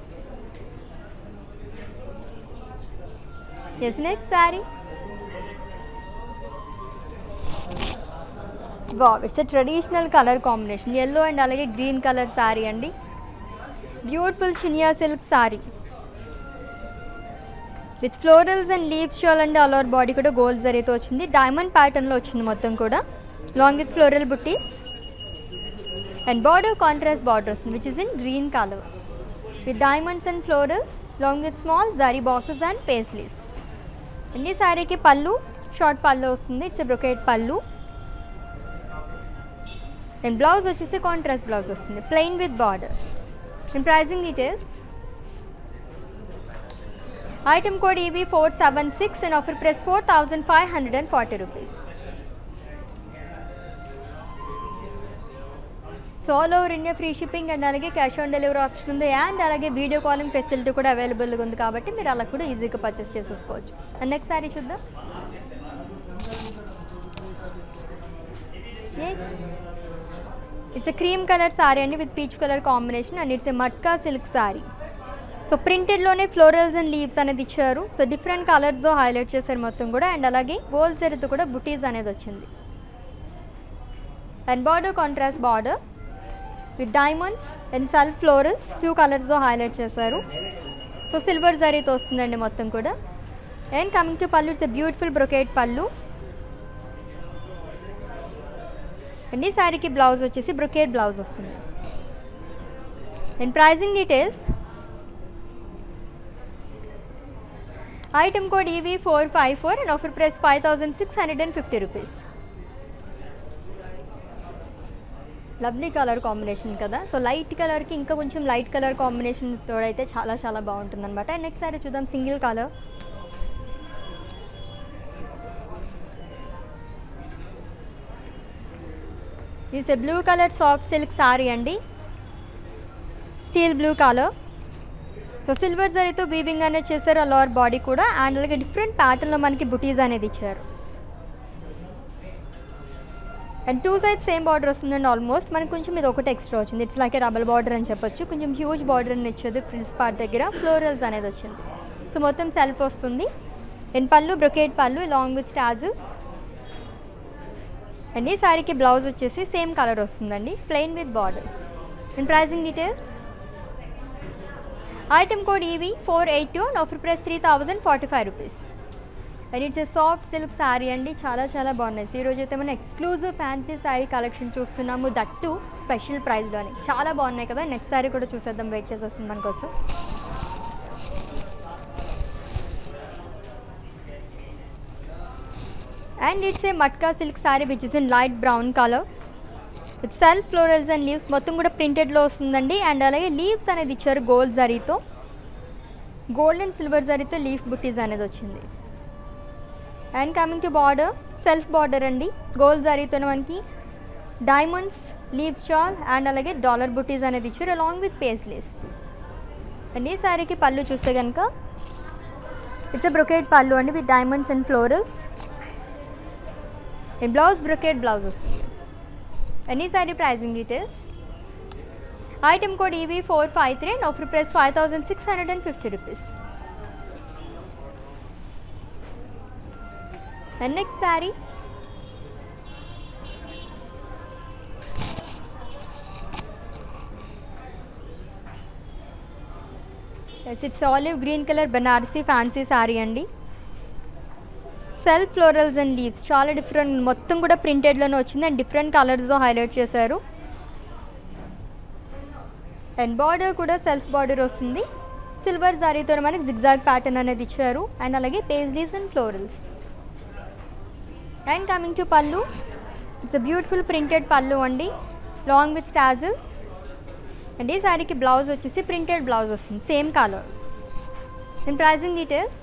yes next saree wow it's a traditional colour combination yellow and అలాగే green colour sari అండి beautiful chiniya silk sari with florals and leaves shawl and all over body కూడా gold జరీతో వచ్చింది diamond ప్యాటర్న్లో వచ్చింది మొత్తం కూడా long with floral buttis and border contrast border వస్తుంది which is in green colour with diamonds and florals long with small zari boxes and paisleys and ఈ శారీకి పళ్ళు షార్ట్ పళ్ళు వస్తుంది it's brocade pallu and blouse వచ్చేసి కాంట్రాస్ట్ బ్లౌజ్ వస్తుంది plain with border and pricing details item code EV four seven six and offer price four thousand five hundred and forty rupees so all over India free shipping and అలాగే cash on delivery option ఉంది and అలాగే video calling facility కూడా అవైలబుల్గా ఉంది కాబట్టి మీరు అలా కూడా ఈజీగా పర్చేస్ చేసేసుకోవచ్చు అండ్ నెక్స్ట్ శారీ చూద్దాం yes it's a cream colour sorry అండి with peach colour combination and it's a matka silk sorry so ప్రింటెడ్లోనే ఫ్లోరల్స్ అండ్ లీవ్స్ అనేది ఇచ్చారు సో డిఫరెంట్ కలర్స్తో హైలైట్ చేశారు మొత్తం కూడా అండ్ అలాగే గోల్డ్ సెరీతో కూడా బుటీస్ అనేది వచ్చింది and border contrast border with diamonds and self florals two కలర్స్తో హైలైట్ చేశారు సో సిల్వర్ జరీతో వస్తుందండి మొత్తం కూడా and coming to pallu it's a beautiful brocade pallu and ఈ శారీకి బ్లౌజ్ వచ్చేసి బ్రొకేట్ బ్లౌజ్ వస్తుంది and pricing details item code EV four five four and offer price five thousand six hundred and fifty rupees lovely colour combination కదా so light కలర్కి ఇంకా కొంచెం light colour combination తోడైతే చాలా చాలా బాగుంటుంది అనమాట అండ్ నెక్స్ట్ సారీ చూద్దాం single colour it's a blue colour soft silk sorry అండి teal blue colour so silver జరీతో వీవింగ్ అనేది చేస్తారు ఆ లోవర్ బాడీ కూడా అండ్ అలాగే డిఫరెంట్ ప్యాటర్న్లో మనకి బుటీస్ అనేది ఇచ్చారు and two side same border వస్తుందండి ఆల్మోస్ట్ మనకి కొంచెం ఇది ఒకటి ఎక్స్ట్రా వచ్చింది ఇట్స్ లైక్ డబుల్ బార్డర్ అని చెప్పొచ్చు కొంచెం హ్యూజ్ బార్డర్ అని ఇచ్చేది ఫ్రిల్స్ పార్ట్ దగ్గర ఫ్లోరల్స్ అనేది వచ్చింది సో మొత్తం సెల్ఫ్ వస్తుంది అండ్ పళ్ళు బ్రొకేట్ పళ్ళు లాంగ్ విత్ స్టాజిల్స్ అండ్ ఈ శారీకి బ్లౌజ్ వచ్చేసి సేమ్ కలర్ వస్తుందండి plain with border and pricing details item code EV four eight two and offer price three thousand forty five rupees and it's a soft silk sari అండి చాలా చాలా బాగున్నాయి so ఈరోజు అయితే మనం ఎక్స్క్లూజివ్ ఫ్యాన్సీ శారీ కలెక్షన్ చూస్తున్నాము that special ప్రైస్లోని చాలా బాగున్నాయి కదా నెక్స్ట్ శారీ కూడా చూసేద్దాం వెయిట్ చేసి వస్తుంది మనకోసం and it's a matka silk sari which is in light brown colour with self florals and leaves మొత్తం కూడా ప్రింటెడ్లో వస్తుందండి అండ్ అలాగే లీవ్స్ అనేది ఇచ్చారు గోల్డ్ జరీతో గోల్డ్ అండ్ సిల్వర్ జరీతో లీఫ్ బుట్టీస్ అనేది వచ్చింది and coming to border self border అండి గోల్డ్ జరీతో మనకి డైమండ్స్ లీవ్స్ షాల్ అండ్ అలాగే డాలర్ బుట్టీస్ అనేది ఇచ్చారు అలాంగ్ విత్ పేస్లీస్ అండ్ ఈ శారీకి పళ్ళు చూస్తే కనుక ఇట్స్ బ్రొకేట్ పళ్ళు అండి విత్ డైమండ్స్ అండ్ ఫ్లోరల్స్ ఈ బ్లౌజ్ బ్రొకేట్ బ్లౌజ్ వస్తుంది అండ్ ఈ saree pricing details item code EV four five three and offer price five thousand six hundred and fifty rupees and next sari yes it's olive green colour Banarasi fancy sari అండి self florals and leaves చాలా different మొత్తం కూడా ప్రింటెడ్లోనే వచ్చింది and different కలర్స్తో highlight చేశారు and border కూడా self border వస్తుంది సిల్వర్ జారీతో మనకి జిగ్జాగ్ ప్యాటర్న్ అనేది ఇచ్చారు అండ్ అలాగే paisleys and florals and coming to pallu it's a beautiful printed pallu అండి లాంగ్ విత్ స్టాజిల్స్ అండ్ ఈ శారీకి బ్లౌజ్ వచ్చేసి ప్రింటెడ్ బ్లౌజ్ వస్తుంది same colour and pricing details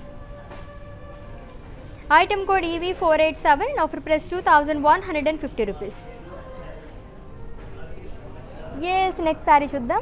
item code EV four eight seven offer price two thousand one hundred and fifty rupees yes next sari చూద్దాం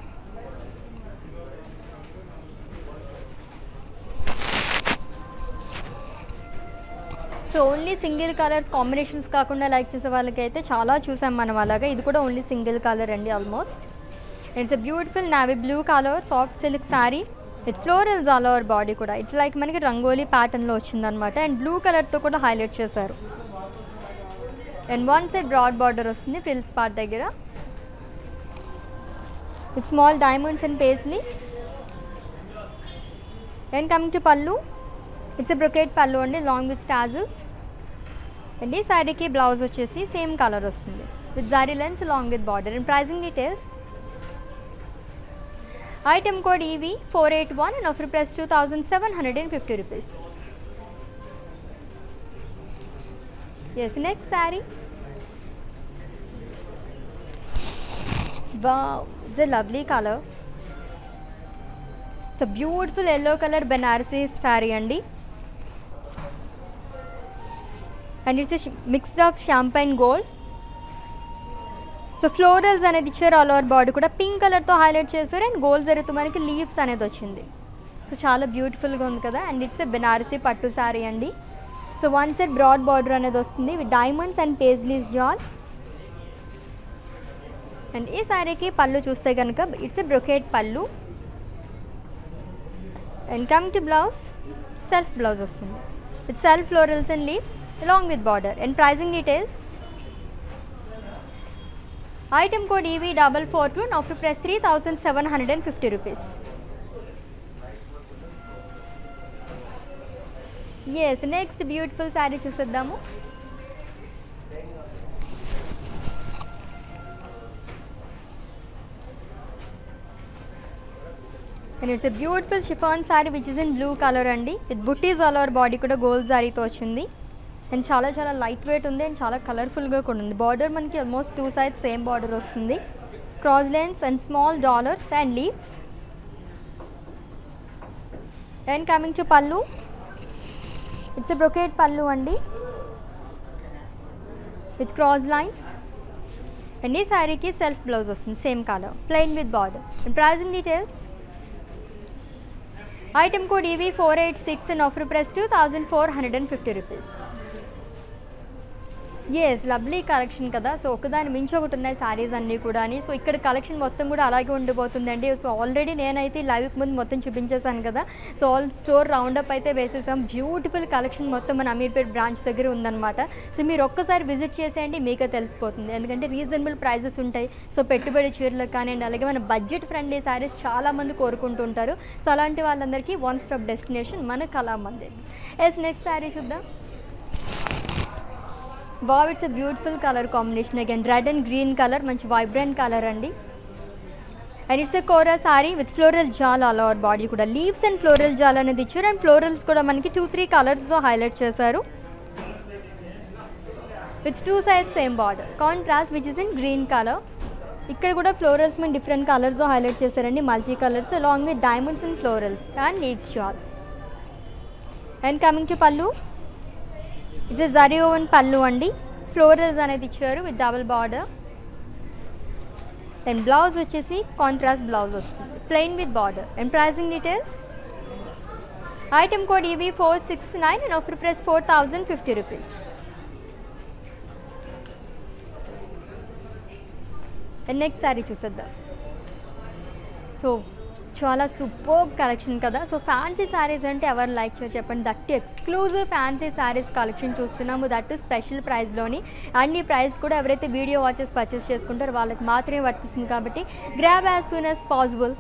so only single colours combinations కాకుండా like చేసే వాళ్ళకైతే చాలా చూసాం మనం అలాగా ఇది కూడా ఓన్లీ సింగిల్ కలర్ అండి almost it's a beautiful navy blue colour soft silk sari with florals all over body కూడా ఇట్స్ లైక్ మనకి రంగోలీ ప్యాటర్న్లో వచ్చిందనమాట అండ్ బ్లూ కలర్తో కూడా హైలైట్ చేశారు and one side broad border వస్తుంది ఫ్రిల్స్ పార్ట్ దగ్గర with small diamonds and paisleys and coming to pallu it's a brocade pallu అండి లాంగ్ విత్ స్టాజిల్స్ అండ్ ఈ శారీకి బ్లౌజ్ వచ్చేసి సేమ్ కలర్ వస్తుంది with zari lens long with border and pricing details item code EV four eight one and offer price two thousand seven hundred and fifty rupees yes next saree wow it's a lovely colour it's a beautiful yellow colour Benarasi saree అండి and it's mixed of champagne gold so florals అనేది ఇచ్చారు all over body కూడా pink కలర్తో highlight చేశారు and gold జరుగుతూ మనకి leaves అనేది వచ్చింది సో చాలా బ్యూటిఫుల్గా ఉంది కదా అండ్ ఇట్స్ ఎ బెనారసీ పట్టు శారీ అండి so one side broad border అనేది వస్తుంది with diamonds and paisleys jaal and ఈ శారీకి పళ్ళు చూస్తే కనుక it's a brocade pallu and come to blouse self blouse వస్తుంది with self florals and leaves along with border and pricing details item code ev double four two and offer price 3750 rupees yes next beautiful saree చూసేద్దాము and it's a beautiful chiffon sari which is in blue colour అండి with buttis all over body కూడా gold శారీతో వచ్చింది and చాలా చాలా light wait ఉంది and చాలా కలర్ఫుల్గా కూడా ఉంది బార్డర్ మనకి almost two sides same border వస్తుంది cross lines and small dollars and leaves and coming to pallu it's a brocade pallu అండి విత్ క్రాస్ లైన్స్ అండ్ ఈ శారీకి సెల్ఫ్ బ్లౌజ్ వస్తుంది same colour plain with border and pricing details item code EV four eight six and offer price two thousand four hundred and fifty rupees yes lovely collection కదా so ఒకదాని మించి ఒకటి ఉన్నాయి శారీస్ అన్నీ కూడా అని సో ఇక్కడ కలెక్షన్ మొత్తం కూడా అలాగే ఉండిపోతుందండి సో ఆల్రెడీ నేనైతే లైవ్కి ముందు మొత్తం చూపించేశాను కదా సో ఆల్ స్టోర్ రౌండప్ అయితే వేసేసాం బ్యూటిఫుల్ కలెక్షన్ మొత్తం మన అమీర్పేట్ బ్రాంచ్ దగ్గర ఉందన్నమాట సో మీరు ఒక్కసారి విజిట్ చేసేయండి మీకే తెలిసిపోతుంది ఎందుకంటే రీజనబుల్ ప్రైజెస్ ఉంటాయి సో పెట్టుబడి చీరలకు కానివ్వండి అలాగే మన బడ్జెట్ ఫ్రెండ్లీ శారీస్ చాలామంది కోరుకుంటుంటారు సో అలాంటి వాళ్ళందరికీ వన్ స్టాప్ డెస్టినేషన్ మన కళామందిర్ ఎస్ నెక్స్ట్ శారీ చూద్దాం wow it's a beautiful colour combination again red and green colour మంచి వైబ్రెంట్ కలర్ అండి and it's a kora saree with floral jaal all over body కూడా లీవ్స్ అండ్ ఫ్లోరల్ జాల్ అనేది ఇచ్చారు అండ్ ఫ్లోరల్స్ కూడా మనకి two three కలర్స్తో హైలైట్ చేశారు with two sides same border contrast which is in green colour ఇక్కడ కూడా ఫ్లోరల్స్ మేము డిఫరెంట్ కలర్స్తో హైలైట్ చేశారండి multi colours along with diamonds and florals and leaves jaal and coming to pallu it's zari woven pallu అండి florals అనేది ఇచ్చారు with double border and blouse వచ్చేసి contrast blouse వస్తుంది plain with border and pricing details item code EV four six nine and offer price four thousand fifty rupees and next sari చూసేద్దాం so చాలా super collection కదా so fancy sarees అంటే ఎవరు like చేయరు చెప్పండి that exclusive fancy saris collection చూస్తున్నాము that special ప్రైస్లోని and ఈ ప్రైస్ కూడా ఎవరైతే వీడియో వాచెస్ పర్చేస్ చేసుకుంటారో వాళ్ళకి మాత్రమే వర్తిస్తుంది కాబట్టి grab as soon as possible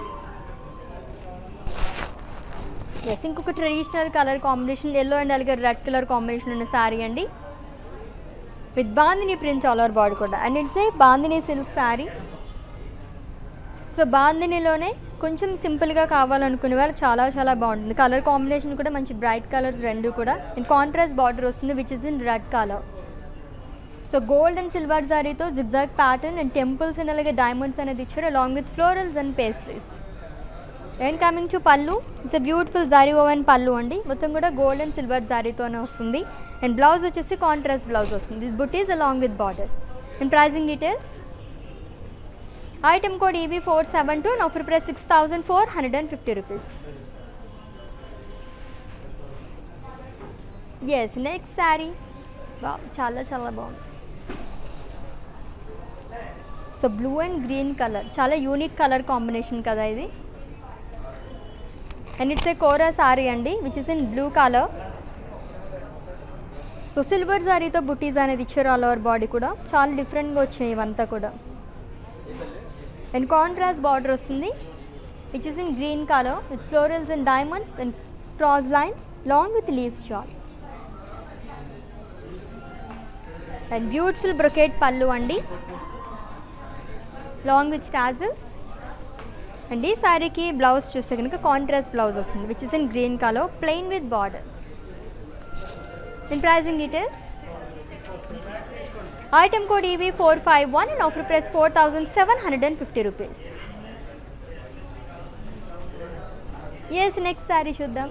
yes ఇంకొక traditional colour combination yellow and అలాగే రెడ్ కలర్ కాంబినేషన్ ఉన్న శారీ అండి with bandhani prints all over body కూడా and it's a bandhani silk saree so బాందినిలోనే కొంచెం సింపుల్గా కావాలనుకునే వాళ్ళు చాలా చాలా బాగుంటుంది కలర్ కాంబినేషన్ కూడా మంచి బ్రైట్ కలర్స్ రెండు కూడా అండ్ కాంట్రాస్ట్ బార్డర్ వస్తుంది which is in red colour so gold and silver జారీతో zigzag pattern and temples and అలాగే డైమండ్స్ అనేది ఇచ్చారు along with florals and pastries and coming to pallu it's beautiful zari woven pallu అండి మొత్తం కూడా గోల్డ్ అండ్ సిల్వర్ జారీతోనే వస్తుంది అండ్ బ్లౌజ్ వచ్చేసి కాంట్రాస్ట్ బ్లౌజ్ వస్తుంది this buttis along with border and pricing details item code EV four seven two offer price six thousand four hundred and fifty rupees yes next saree బా చాలా చాలా బాగుంది so blue and green colour చాలా unique colour combination కదా ఇది and it's a kora sorry అండి which is in blue colour so silver సారీతో బుటీస్ అనేది ఇచ్చారు ఆల్ ఓవర్ బాడీ కూడా చాలా డిఫరెంట్గా వచ్చాయి ఇవంతా కూడా అండ్ కాంట్రాస్ట్ బార్డర్ వస్తుంది which is in green colour with florals and diamonds and cross lines long with leaves shawl and beautiful brocade pallu అండి లాంగ్ విత్ టాజల్స్ అండ్ ఈ శారీకి బ్లౌజ్ చూస్తే కనుక కాంట్రాస్ట్ బ్లౌజ్ వస్తుంది which is in green colour plain with border in pricing details item code EV four five one and offer price four thousand seven hundred and fifty rupees yes next sari చూద్దాం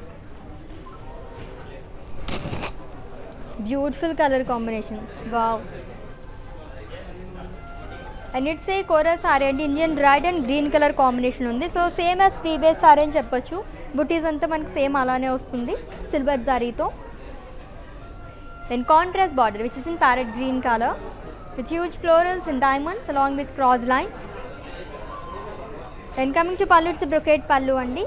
beautiful colour combination wow and it's a kora sorry అండి Indian red and green colour combination ఉంది so same as previous sari అని చెప్పొచ్చు బుటీస్ అంతా మనకి same అలానే వస్తుంది silver జారీతో then contrast border which is in parrot green color with huge florals and diamonds along with cross lines then coming to pallu it's a brocade pallu అండి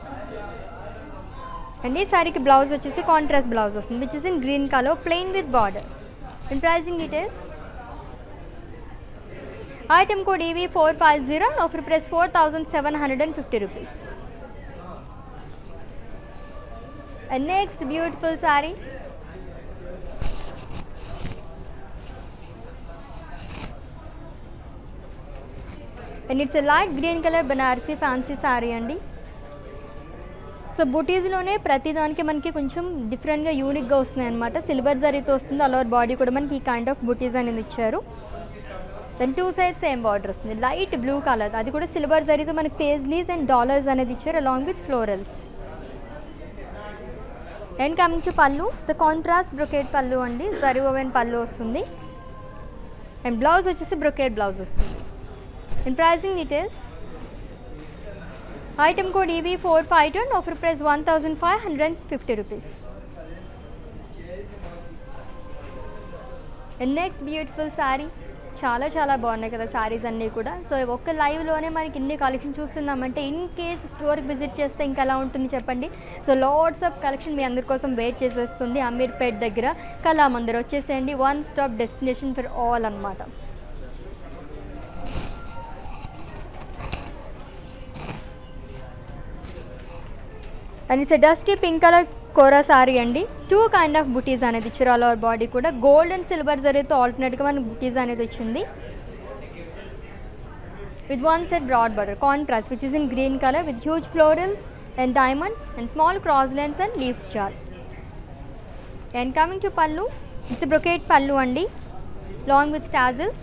and ఈ సారీకి blouse వచ్చేసి కాంట్రాస్ట్ బ్లౌజ్ వస్తుంది which is in green colour plain with border and pricing details item code EV four five zero offer price four thousand seven hundred and fifty rupees and next beautiful sari and it's light green colour Banarasi fancy sari అండి so బుటీస్లోనే ప్రతిదానికి మనకి కొంచెం డిఫరెంట్గా యూనిక్గా వస్తున్నాయి అనమాట silver జరీతో వస్తుంది అలవర్ బాడీ కూడా మనకి ఈ కైండ్ ఆఫ్ బుటీస్ అనేది ఇచ్చారు then two sides same border వస్తుంది లైట్ బ్లూ కలర్ అది కూడా సిల్వర్ జరీతో మనకి పేజ్లీస్ అండ్ డాలర్స్ అనేది ఇచ్చారు along with florals and coming to pallu the contrast brocade pallu అండి జరీ ఓవెన్ పళ్ళు వస్తుంది అండ్ బ్లౌజ్ వచ్చేసి బ్రొకేట్ బ్లౌజ్ వస్తుంది In pricing details, item code EV452 and offer price 1550 rupees. And next beautiful sari చాలా చాలా బాగున్నాయి కదా శారీస్ అన్నీ కూడా సో ఒక్క లైవ్లోనే మనకి ఇన్ని కలెక్షన్ చూస్తున్నామంటే ఇన్ కేస్ స్టోర్కి విజిట్ చేస్తే ఇంకా ఎలా ఉంటుంది చెప్పండి సో లాట్స్ ఆఫ్ కలెక్షన్ మీ అందరి కోసం వెయిట్ చేసేస్తుంది అమీర్పేట్ దగ్గర కళామందిర్ వచ్చేసేయండి one stop destination for all అన్నమాట and it's dusty pink colour kora sorry అండి టూ కైండ్ ఆఫ్ బుటీస్ అనేది ఇచ్చారు ఆల్ ఓవర్ బాడీ కూడా గోల్డ్ అండ్ సిల్వర్ జరీతో ఆల్టర్నేట్గా మనకి బుటీస్ అనేది వచ్చింది with one set broad border contrast which is in green color with huge florals and diamonds and small cross lines and leaves chart and coming to pallu it's a brocade pallu andi long with tassels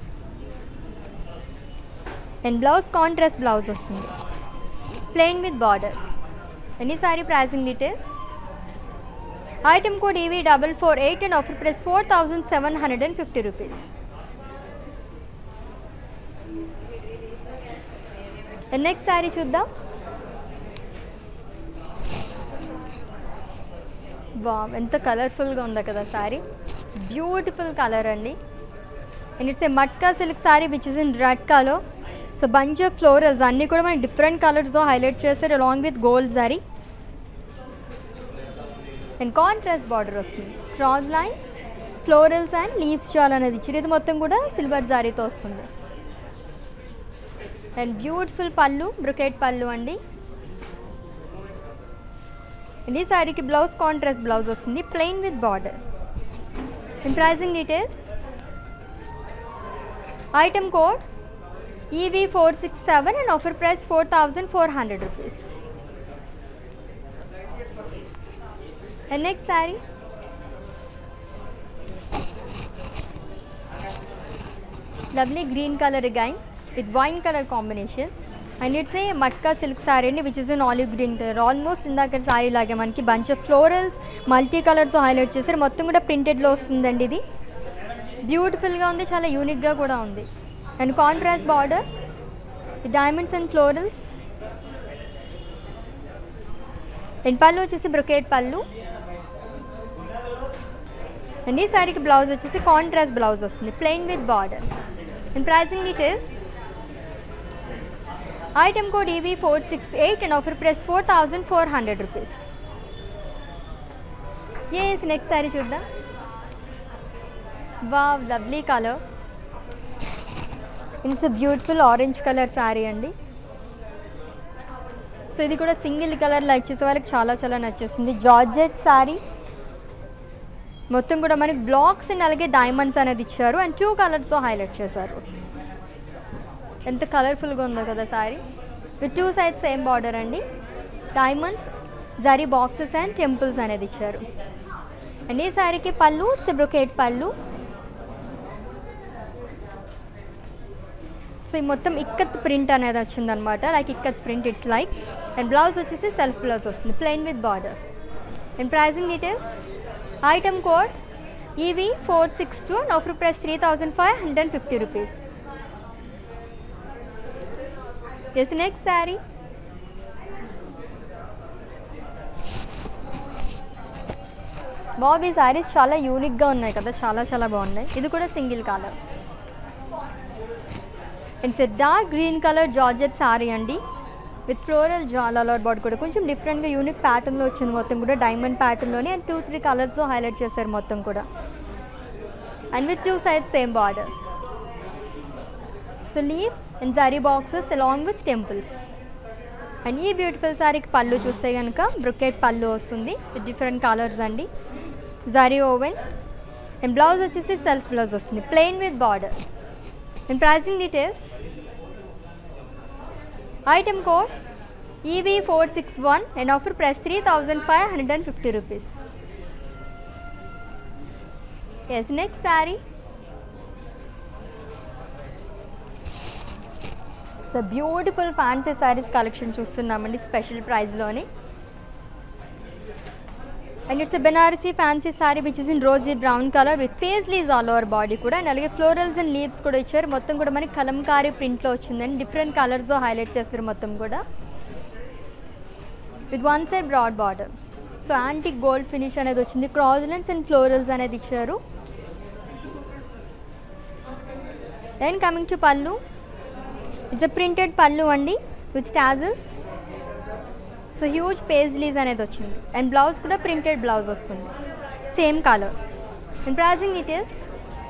and blouse contrast blouse వస్తుంది plain with border any saree pricing details item code ev double four eight and offer price four thousand seven hundred and fifty rupees next sari చూద్దాం wow ఎంత కలర్ఫుల్గా ఉందో కదా sari beautiful colour అండి and it's a matka silk sari which is in red colour so bunch of florals అన్నీ కూడా మనకి different కలర్స్తో హైలైట్ చేస్తారు along with gold sari and contrast border వస్తుంది cross lines florals and leaves jaal అనేది ఇచ్చారు ఇది మొత్తం కూడా సిల్వర్ జారీతో వస్తుంది అండ్ బ్యూటిఫుల్ పళ్ళు బ్రొకెట్ పళ్ళు అండి ఈ శారీకి బ్లౌజ్ కాంట్రాస్ట్ బ్లౌజ్ వస్తుంది plain with border and pricing details item code EV four six seven and offer price four thousand four hundred rupees and next sari lovely green colour again with wine colour combination and it's a matka silk sorry అండి which is in olive green colour almost ఇందాక సారీ లాగే మనకి bunch of florals multi colours highlight చేశారు మొత్తం కూడా ప్రింటెడ్లో వస్తుందండి ఇది బ్యూటిఫుల్గా ఉంది చాలా యూనిక్గా కూడా ఉంది and contrast border diamonds and florals and pallu వచ్చేసి బ్రొకేట్ పళ్ళు అండ్ ఈ శారీకి బ్లౌజ్ వచ్చేసి కాంట్రాస్ట్ బ్లౌజ్ వస్తుంది plain with border and pricing details item code EV four six eight and offer price four thousand four hundred rupees yes next sari చూద్దాం wow lovely colour it's a beautiful orange colour sari అండి so ఇది కూడా single colour like చేసే వాళ్ళకి చాలా చాలా నచ్చేస్తుంది georgette sari మొత్తం కూడా మనకి బ్లాక్స్ అండ్ అలాగే డైమండ్స్ అనేది ఇచ్చారు అండ్ టూ కలర్స్తో హైలైట్ చేశారు ఎంత కలర్ఫుల్గా ఉందో కదా sari with two sides same border అండి diamonds zari boxes and temples అనేది ఇచ్చారు అండ్ ఈ శారీకి పళ్ళు సిబ్రొకేట్ పళ్ళు సో ఈ మొత్తం ఇక్కత్ ప్రింట్ అనేది వచ్చిందనమాట like ikat print it's like and blouse వచ్చేసి సెల్ఫ్ బ్లౌజ్ వస్తుంది plain with border and pricing details item code EV four six two and offer price three thousand five hundred and fifty rupees yes next sari బాబీ శారీస్ చాలా యూనిక్గా ఉన్నాయి కదా చాలా చాలా బాగున్నాయి ఇది కూడా single colour it's a dark green colour georgette sari అండి విత్ ఫ్లోరల్ జాలాలర్ బాడీ కూడా కొంచెం డిఫరెంట్గా యూనిక్ ప్యాటర్న్లో వచ్చింది మొత్తం కూడా డైమండ్ ప్యాటర్న్లోనే అండ్ టూ త్రీ కలర్స్తో హైలైట్ చేశారు మొత్తం కూడా and with two sides same border so leaves and zari boxes along with temples and ఈ బ్యూటిఫుల్ శారీకి పళ్ళు చూస్తే కనుక బ్రొకెట్ పళ్ళు వస్తుంది విత్ డిఫరెంట్ కలర్స్ అండి జరీ ఓవెన్ అండ్ బ్లౌజ్ వచ్చేసి సెల్ఫ్ బ్లౌజ్ వస్తుంది plain with border and pricing details item code EV four six one and offer price three thousand five hundred and fifty rupees yes next sari so beautiful fancy saris collection చూస్తున్నామండి special ప్రైస్లోని and it's Benarasi fancy sari which is in rosy brown colour with paisleys all over body కూడా and అలాగే florals and leaves కూడా ఇచ్చారు మొత్తం కూడా మనకి కలంకారీ ప్రింట్లో వచ్చిందండి డిఫరెంట్ కలర్స్తో హైలైట్ చేస్తారు మొత్తం కూడా with one side broad border so antique gold finish అనేది వచ్చింది క్రాజ్లెన్స్ అండ్ ఫ్లోరల్స్ అనేది ఇచ్చారు then coming to pallu it's a printed pallu అండి with tassels so huge paisleys అనేది వచ్చింది అండ్ బ్లౌజ్ కూడా ప్రింటెడ్ బ్లౌజ్ వస్తుంది same colour and pricing details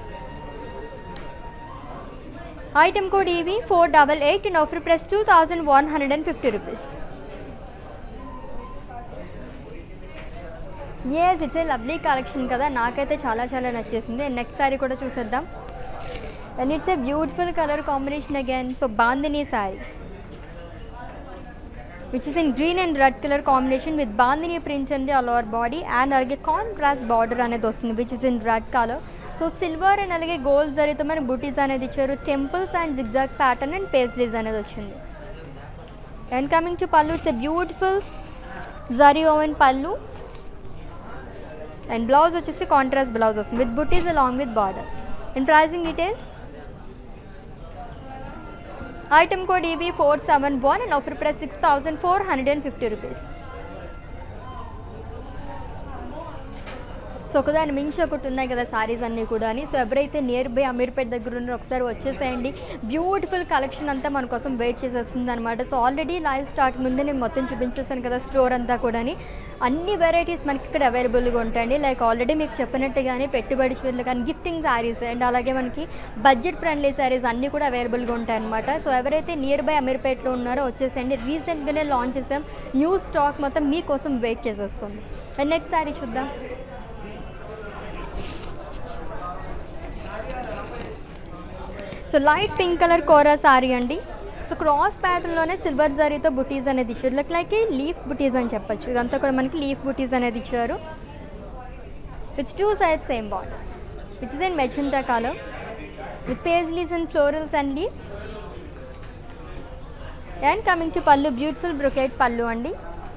item code EV four double eight and offer price two thousand one hundred and fifty rupees yes it's a lovely collection కదా నాకైతే చాలా చాలా నచ్చేసింది and next sari కూడా చూసేద్దాం and it's a beautiful colour combination again so bandhani sari which is in green and red colour combination with bandhani prints అండి all over body and అలాగే contrast border అనేది వస్తుంది which is in red colour so silver and అలాగే gold జరీతో మన బుటీస్ అనేది ఇచ్చారు temples and zigzag pattern and paisleys అనేది వచ్చింది and coming to pallu it's a beautiful zari woven pallu and blouse వచ్చేసి కాంట్రాస్ట్ బ్లౌజ్ వస్తుంది with buttis along with border and pricing details item code EB four seven one and offer price six thousand four hundred and fifty rupees so ఒకదాని మించి ఒకటి ఉన్నాయి కదా సారీస్ అన్నీ కూడా అని సో ఎవరైతే నియర్ బై అమీర్పేట్ దగ్గర ఉన్నారో ఒకసారి వచ్చేసేయండి బ్యూటిఫుల్ కలెక్షన్ అంతా మన కోసం వెయిట్ చేసేస్తుంది అనమాట సో ఆల్రెడీ లైవ్ స్టార్ట్ ముందే నేను మొత్తం చూపించేసాను కదా స్టోర్ అంతా కూడా అన్ని వెరైటీస్ మనకి ఇక్కడ అవైలబుల్గా ఉంటాయండి లైక్ ఆల్రెడీ మీకు చెప్పినట్టుగానే పెట్టుబడి చీరలు కానీ గిఫ్టింగ్ శారీస్ అండ్ అలాగే మనకి బడ్జెట్ ఫ్రెండ్లీ శారీస్ అన్నీ కూడా అవైలబుల్గా ఉంటాయి అనమాట సో ఎవరైతే నియర్ బై అమీర్పేట్లో ఉన్నారో వచ్చేసేయండి రీసెంట్గానే లాంచ్ చేసాం న్యూ స్టాక్ మొత్తం మీకోసం వెయిట్ చేసేస్తుంది అండ్ నెక్స్ట్ శారీ చూద్దాం so light pink colour kora sorry అండి సో క్రాస్ ప్యాటర్న్లోనే సిల్వర్ జరీతో బుటీస్ అనేది ఇచ్చారు లైక్ లైక్ లీఫ్ బుటీస్ అని చెప్పొచ్చు ఇదంతా కూడా మనకి లీఫ్ బుటీస్ అనేది ఇచ్చారు with two side same border which is in magenta colour with paisleys and florals and leaves and coming to pallu beautiful brocade pallu అండి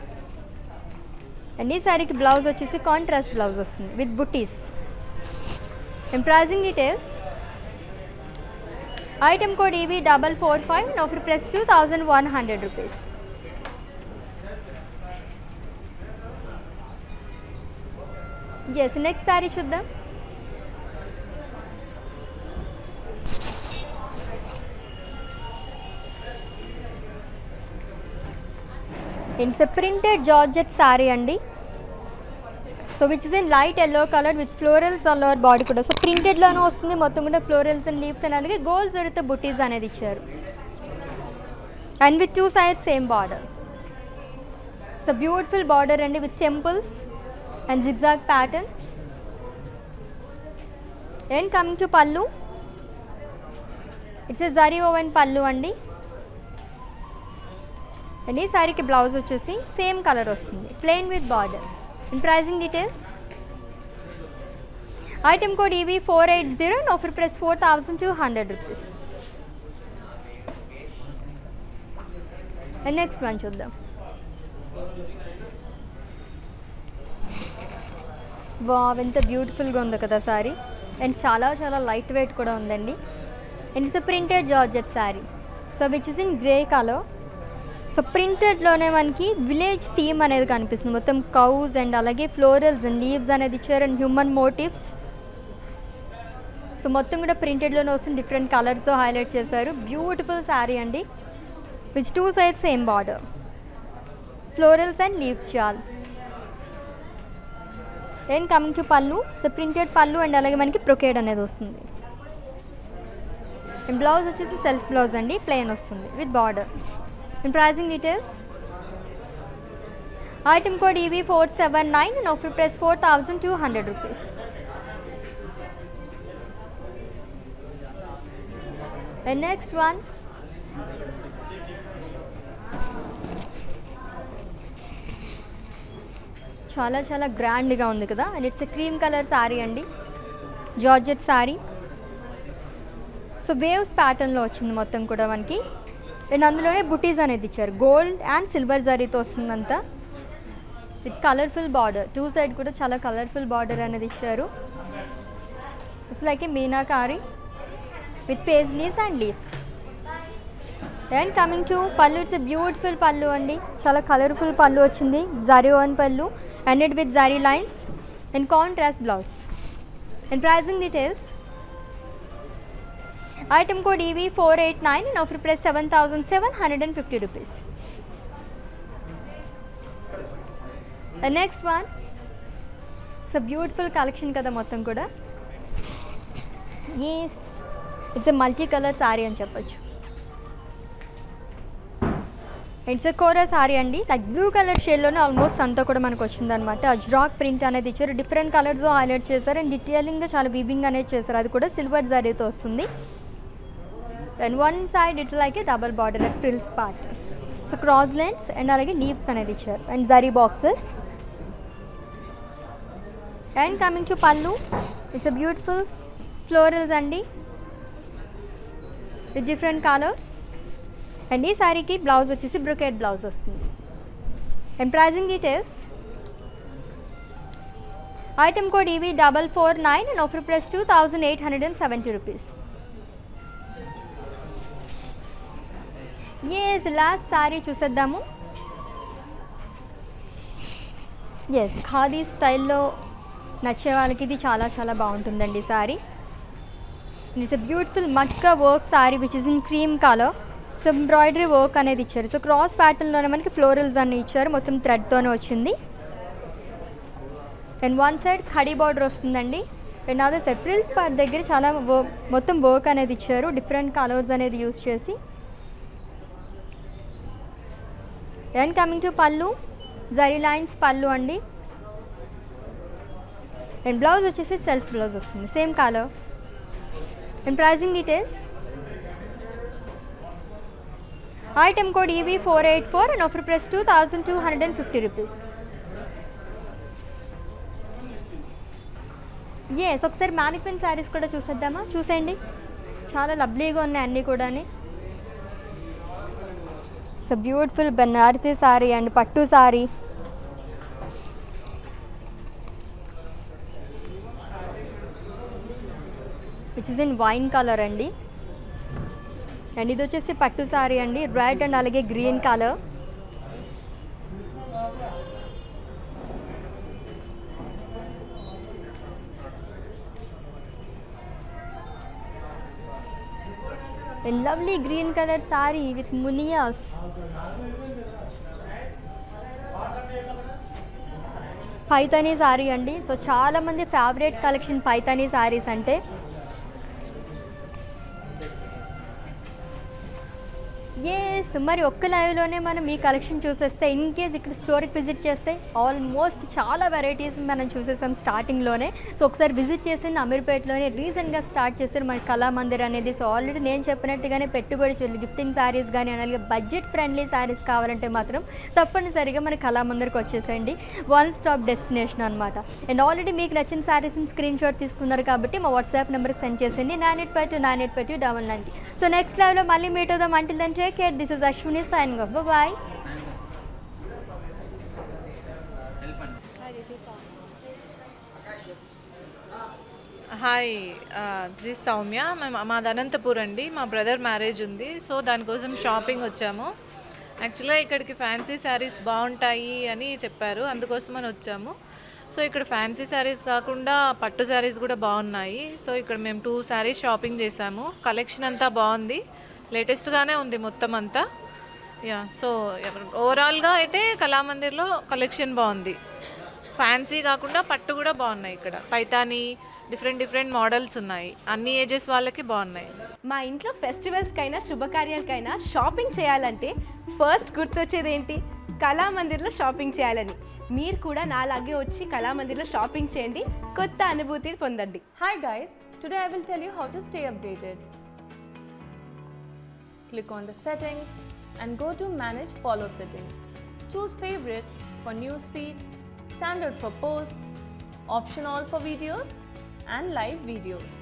అండ్ ఈ సారీకి బ్లౌజ్ వచ్చేసి కాంట్రాస్ట్ బ్లౌజ్ వస్తుంది with buttis and pricing details item code EV double four five offer price two thousand one hundred rupees yes next sorry చూద్దాం it's a printed georgette sari అండి so which is in light yellow colour with florals all over body కూడా so ప్రింటెడ్లోనే వస్తుంది మొత్తం కూడా florals and leaves and అలాగే gold జరుగుతే బుటీస్ అనేది ఇచ్చారు and with two sides same border so beautiful border అండి with temples and zigzag pattern and coming to pallu it's a zari woven pallu అండి అండ్ ఈ సారీకి బ్లౌజ్ వచ్చేసి సేమ్ కలర్ వస్తుంది plain with border and pricing details item code EV four eight zero and offer price four thousand two hundred rupees and next one చూద్దాం wow ఎంత బ్యూటిఫుల్గా ఉంది కదా సారీ అండ్ చాలా చాలా లైట్ వెయిట్ కూడా ఉందండి and it's printed georgette sari so which is in grey colour so ప్రింటెడ్లోనే మనకి విలేజ్ థీమ్ అనేది కనిపిస్తుంది మొత్తం కౌస్ అండ్ అలాగే ఫ్లోరల్స్ అండ్ లీవ్స్ అనేది ఇచ్చారు అండ్ హ్యూమన్ మోటివ్స్ సో మొత్తం కూడా ప్రింటెడ్లోనే వస్తుంది డిఫరెంట్ కలర్స్తో హైలైట్ చేశారు బ్యూటిఫుల్ శారీ అండి which two sides same border florals and leaves jaal then coming to pallu so printed pallu and అలాగే మనకి ప్రొకేడ్ అనేది వస్తుంది అండ్ బ్లౌజ్ వచ్చేసి సెల్ఫ్ బ్లౌజ్ అండి ప్లెయిన్ వస్తుంది with border and pricing details item code EV four seven nine and offer price four thousand two hundred rupees and next one చాలా చాలా గ్రాండ్గా ఉంది కదా and it's cream colour sari అండి georgette sari so waves ప్యాటర్న్లో వచ్చింది మొత్తం కూడా మనకి అండ్ అందులోనే బుటీస్ అనేది ఇచ్చారు గోల్డ్ అండ్ సిల్వర్ జరీతో వస్తుందంతా with colourful border two side కూడా చాలా కలర్ఫుల్ బార్డర్ అనేది ఇచ్చారు it's like a meenakari with paisleys and leaves and coming to pallu it's beautiful pallu అండి చాలా కలర్ఫుల్ పళ్ళు వచ్చింది zari woven pallu and it with zari lines and contrast blouse and pricing details item code EV four eight nine and offer price seven thousand seven hundred and fifty rupees the next one it's a beautiful collection కదా మొత్తం కూడా yes it's a multi colour sari అని చెప్పొచ్చు it's a kora sorry అండి like blue colour షేడ్లోనే almost అంతా కూడా మనకు వచ్చిందనమాట అజ్రాక్ ప్రింట్ అనేది ఇచ్చారు డిఫరెంట్ కలర్స్ హైలైట్ చేశారు అండ్ డీటెయిలింగ్గా చాలా వీవింగ్ అనేది చేశారు అది కూడా సిల్వర్ జరీతో వస్తుంది and one side it's like a double border like frills part so cross lines and అలాగే లీవ్స్ అనేది ఇచ్చారు and zari boxes and coming to pallu it's a beautiful florals అండి విత్ డిఫరెంట్ కలర్స్ అండ్ ఈ శారీకి బ్లౌజ్ వచ్చేసి brocade blouse వస్తుంది and pricing details item code EV double four nine and offer price two thousand eight hundred and seventy rupees yes last sari చూసేద్దాము yes khadi స్టైల్లో నచ్చే వాళ్ళకి ఇది చాలా చాలా బాగుంటుందండి sari it's a beautiful matka work sari which is in cream colour so embroidery work అనేది ఇచ్చారు సో క్రాస్ ప్యాటర్న్లోనే మనకి ఫ్లోరల్స్ అన్ని ఇచ్చారు మొత్తం థ్రెడ్తోనే వచ్చింది and one side khadi border వస్తుందండి అండ్ అదే సైడ్ ఫ్రిల్స్ పార్ట్ దగ్గర చాలా వర్క్ మొత్తం వర్క్ అనేది ఇచ్చారు డిఫరెంట్ కలర్స్ అనేది యూస్ చేసి and coming to pallu zari lines pallu అండి అండ్ బ్లౌజ్ వచ్చేసి సెల్ఫ్ బ్లౌజ్ వస్తుంది same colour and pricing details item code EV four eight four and offer price two thousand two hundred and fifty rupees yes ఒకసారి mannequin saris కూడా చూసేద్దామా చూసేయండి చాలా లవ్లీగా ఉన్నాయి అన్నీ కూడా so beautiful Benarasi sari and pattu sari which is in wine colour అండి and ఇది వచ్చేసి పట్టు సారీ అండి రెడ్ అండ్ అలాగే green colour lovely green colour sari with munias Paithani sari అండి సో చాలామంది ఫేవరెట్ కలెక్షన్ పైతానీ సారీస్ అంటే ఎస్ మరి ఒక్క లైవ్లోనే మనం ఈ కలెక్షన్ చూసేస్తే ఇన్ కేస్ ఇక్కడ స్టోర్కి విజిట్ చేస్తే ఆల్మోస్ట్ చాలా వెరైటీస్ మనం చూసేసాం స్టార్టింగ్లోనే సో ఒకసారి విజిట్ చేసింది అమీర్పేటలోనే రీసెంట్గా స్టార్ట్ చేశారు మన కళామందిర్ అనేది సో ఆల్రెడీ నేను చెప్పినట్టుగానే పెట్టుబడి చెల్లి గిఫ్టింగ్ శారీస్ కానీ అలాగే బడ్జెట్ ఫ్రెండ్లీ శారీస్ కావాలంటే మాత్రం తప్పనిసరిగా మన కళామందిర్కి వచ్చేసండి వన్ స్టాప్ డెస్టినేషన్ అనమాట అండ్ ఆల్రెడీ మీకు నచ్చిన శారీస్ని స్క్రీన్ షాట్ తీసుకున్నారు కాబట్టి మా వాట్సాప్ నెంబర్కి సెండ్ చేసేయండి nine eight five two nine eight five two double నైన్కి సో నెక్స్ట్ లైవ్లో మళ్ళీ మీట్ అవుదాం until then take care this is Ashwini sign off bye hi this Soumya మేము మాది అనంతపూర్ అండి మా బ్రదర్ మ్యారేజ్ ఉంది సో దానికోసం షాపింగ్ వచ్చాము యాక్చువల్గా ఇక్కడికి ఫ్యాన్సీ శారీస్ బాగుంటాయి అని చెప్పారు అందుకోసమని వచ్చాము సో ఇక్కడ ఫ్యాన్సీ శారీస్ కాకుండా పట్టు శారీస్ కూడా బాగున్నాయి సో ఇక్కడ మేము టూ శారీస్ షాపింగ్ చేసాము కలెక్షన్ అంతా బాగుంది లేటెస్ట్గానే ఉంది మొత్తం అంతా యా సో ఓవరాల్గా అయితే కళామందిర్లో కలెక్షన్ బాగుంది ఫ్యాన్సీ కాకుండా పట్టు కూడా బాగున్నాయి ఇక్కడ పైతాని డిఫరెంట్ డిఫరెంట్ మోడల్స్ ఉన్నాయి అన్ని ఏజెస్ వాళ్ళకి బాగున్నాయి మా ఇంట్లో ఫెస్టివల్స్కైనా శుభకార్యాలకైనా షాపింగ్ చేయాలంటే ఫస్ట్ గుర్తొచ్చేది ఏంటి కళామందిర్లో షాపింగ్ చేయాలని మీరు కూడా నాలాగే వచ్చి కళామందిర్లో షాపింగ్ చేయండి కొత్త అనుభూతిని పొందండి Hi guys, today I will tell you how to stay updated. Click on the settings and go to manage follow settings. Choose favorites for newsfeed, standard for posts, option all for videos and live videos.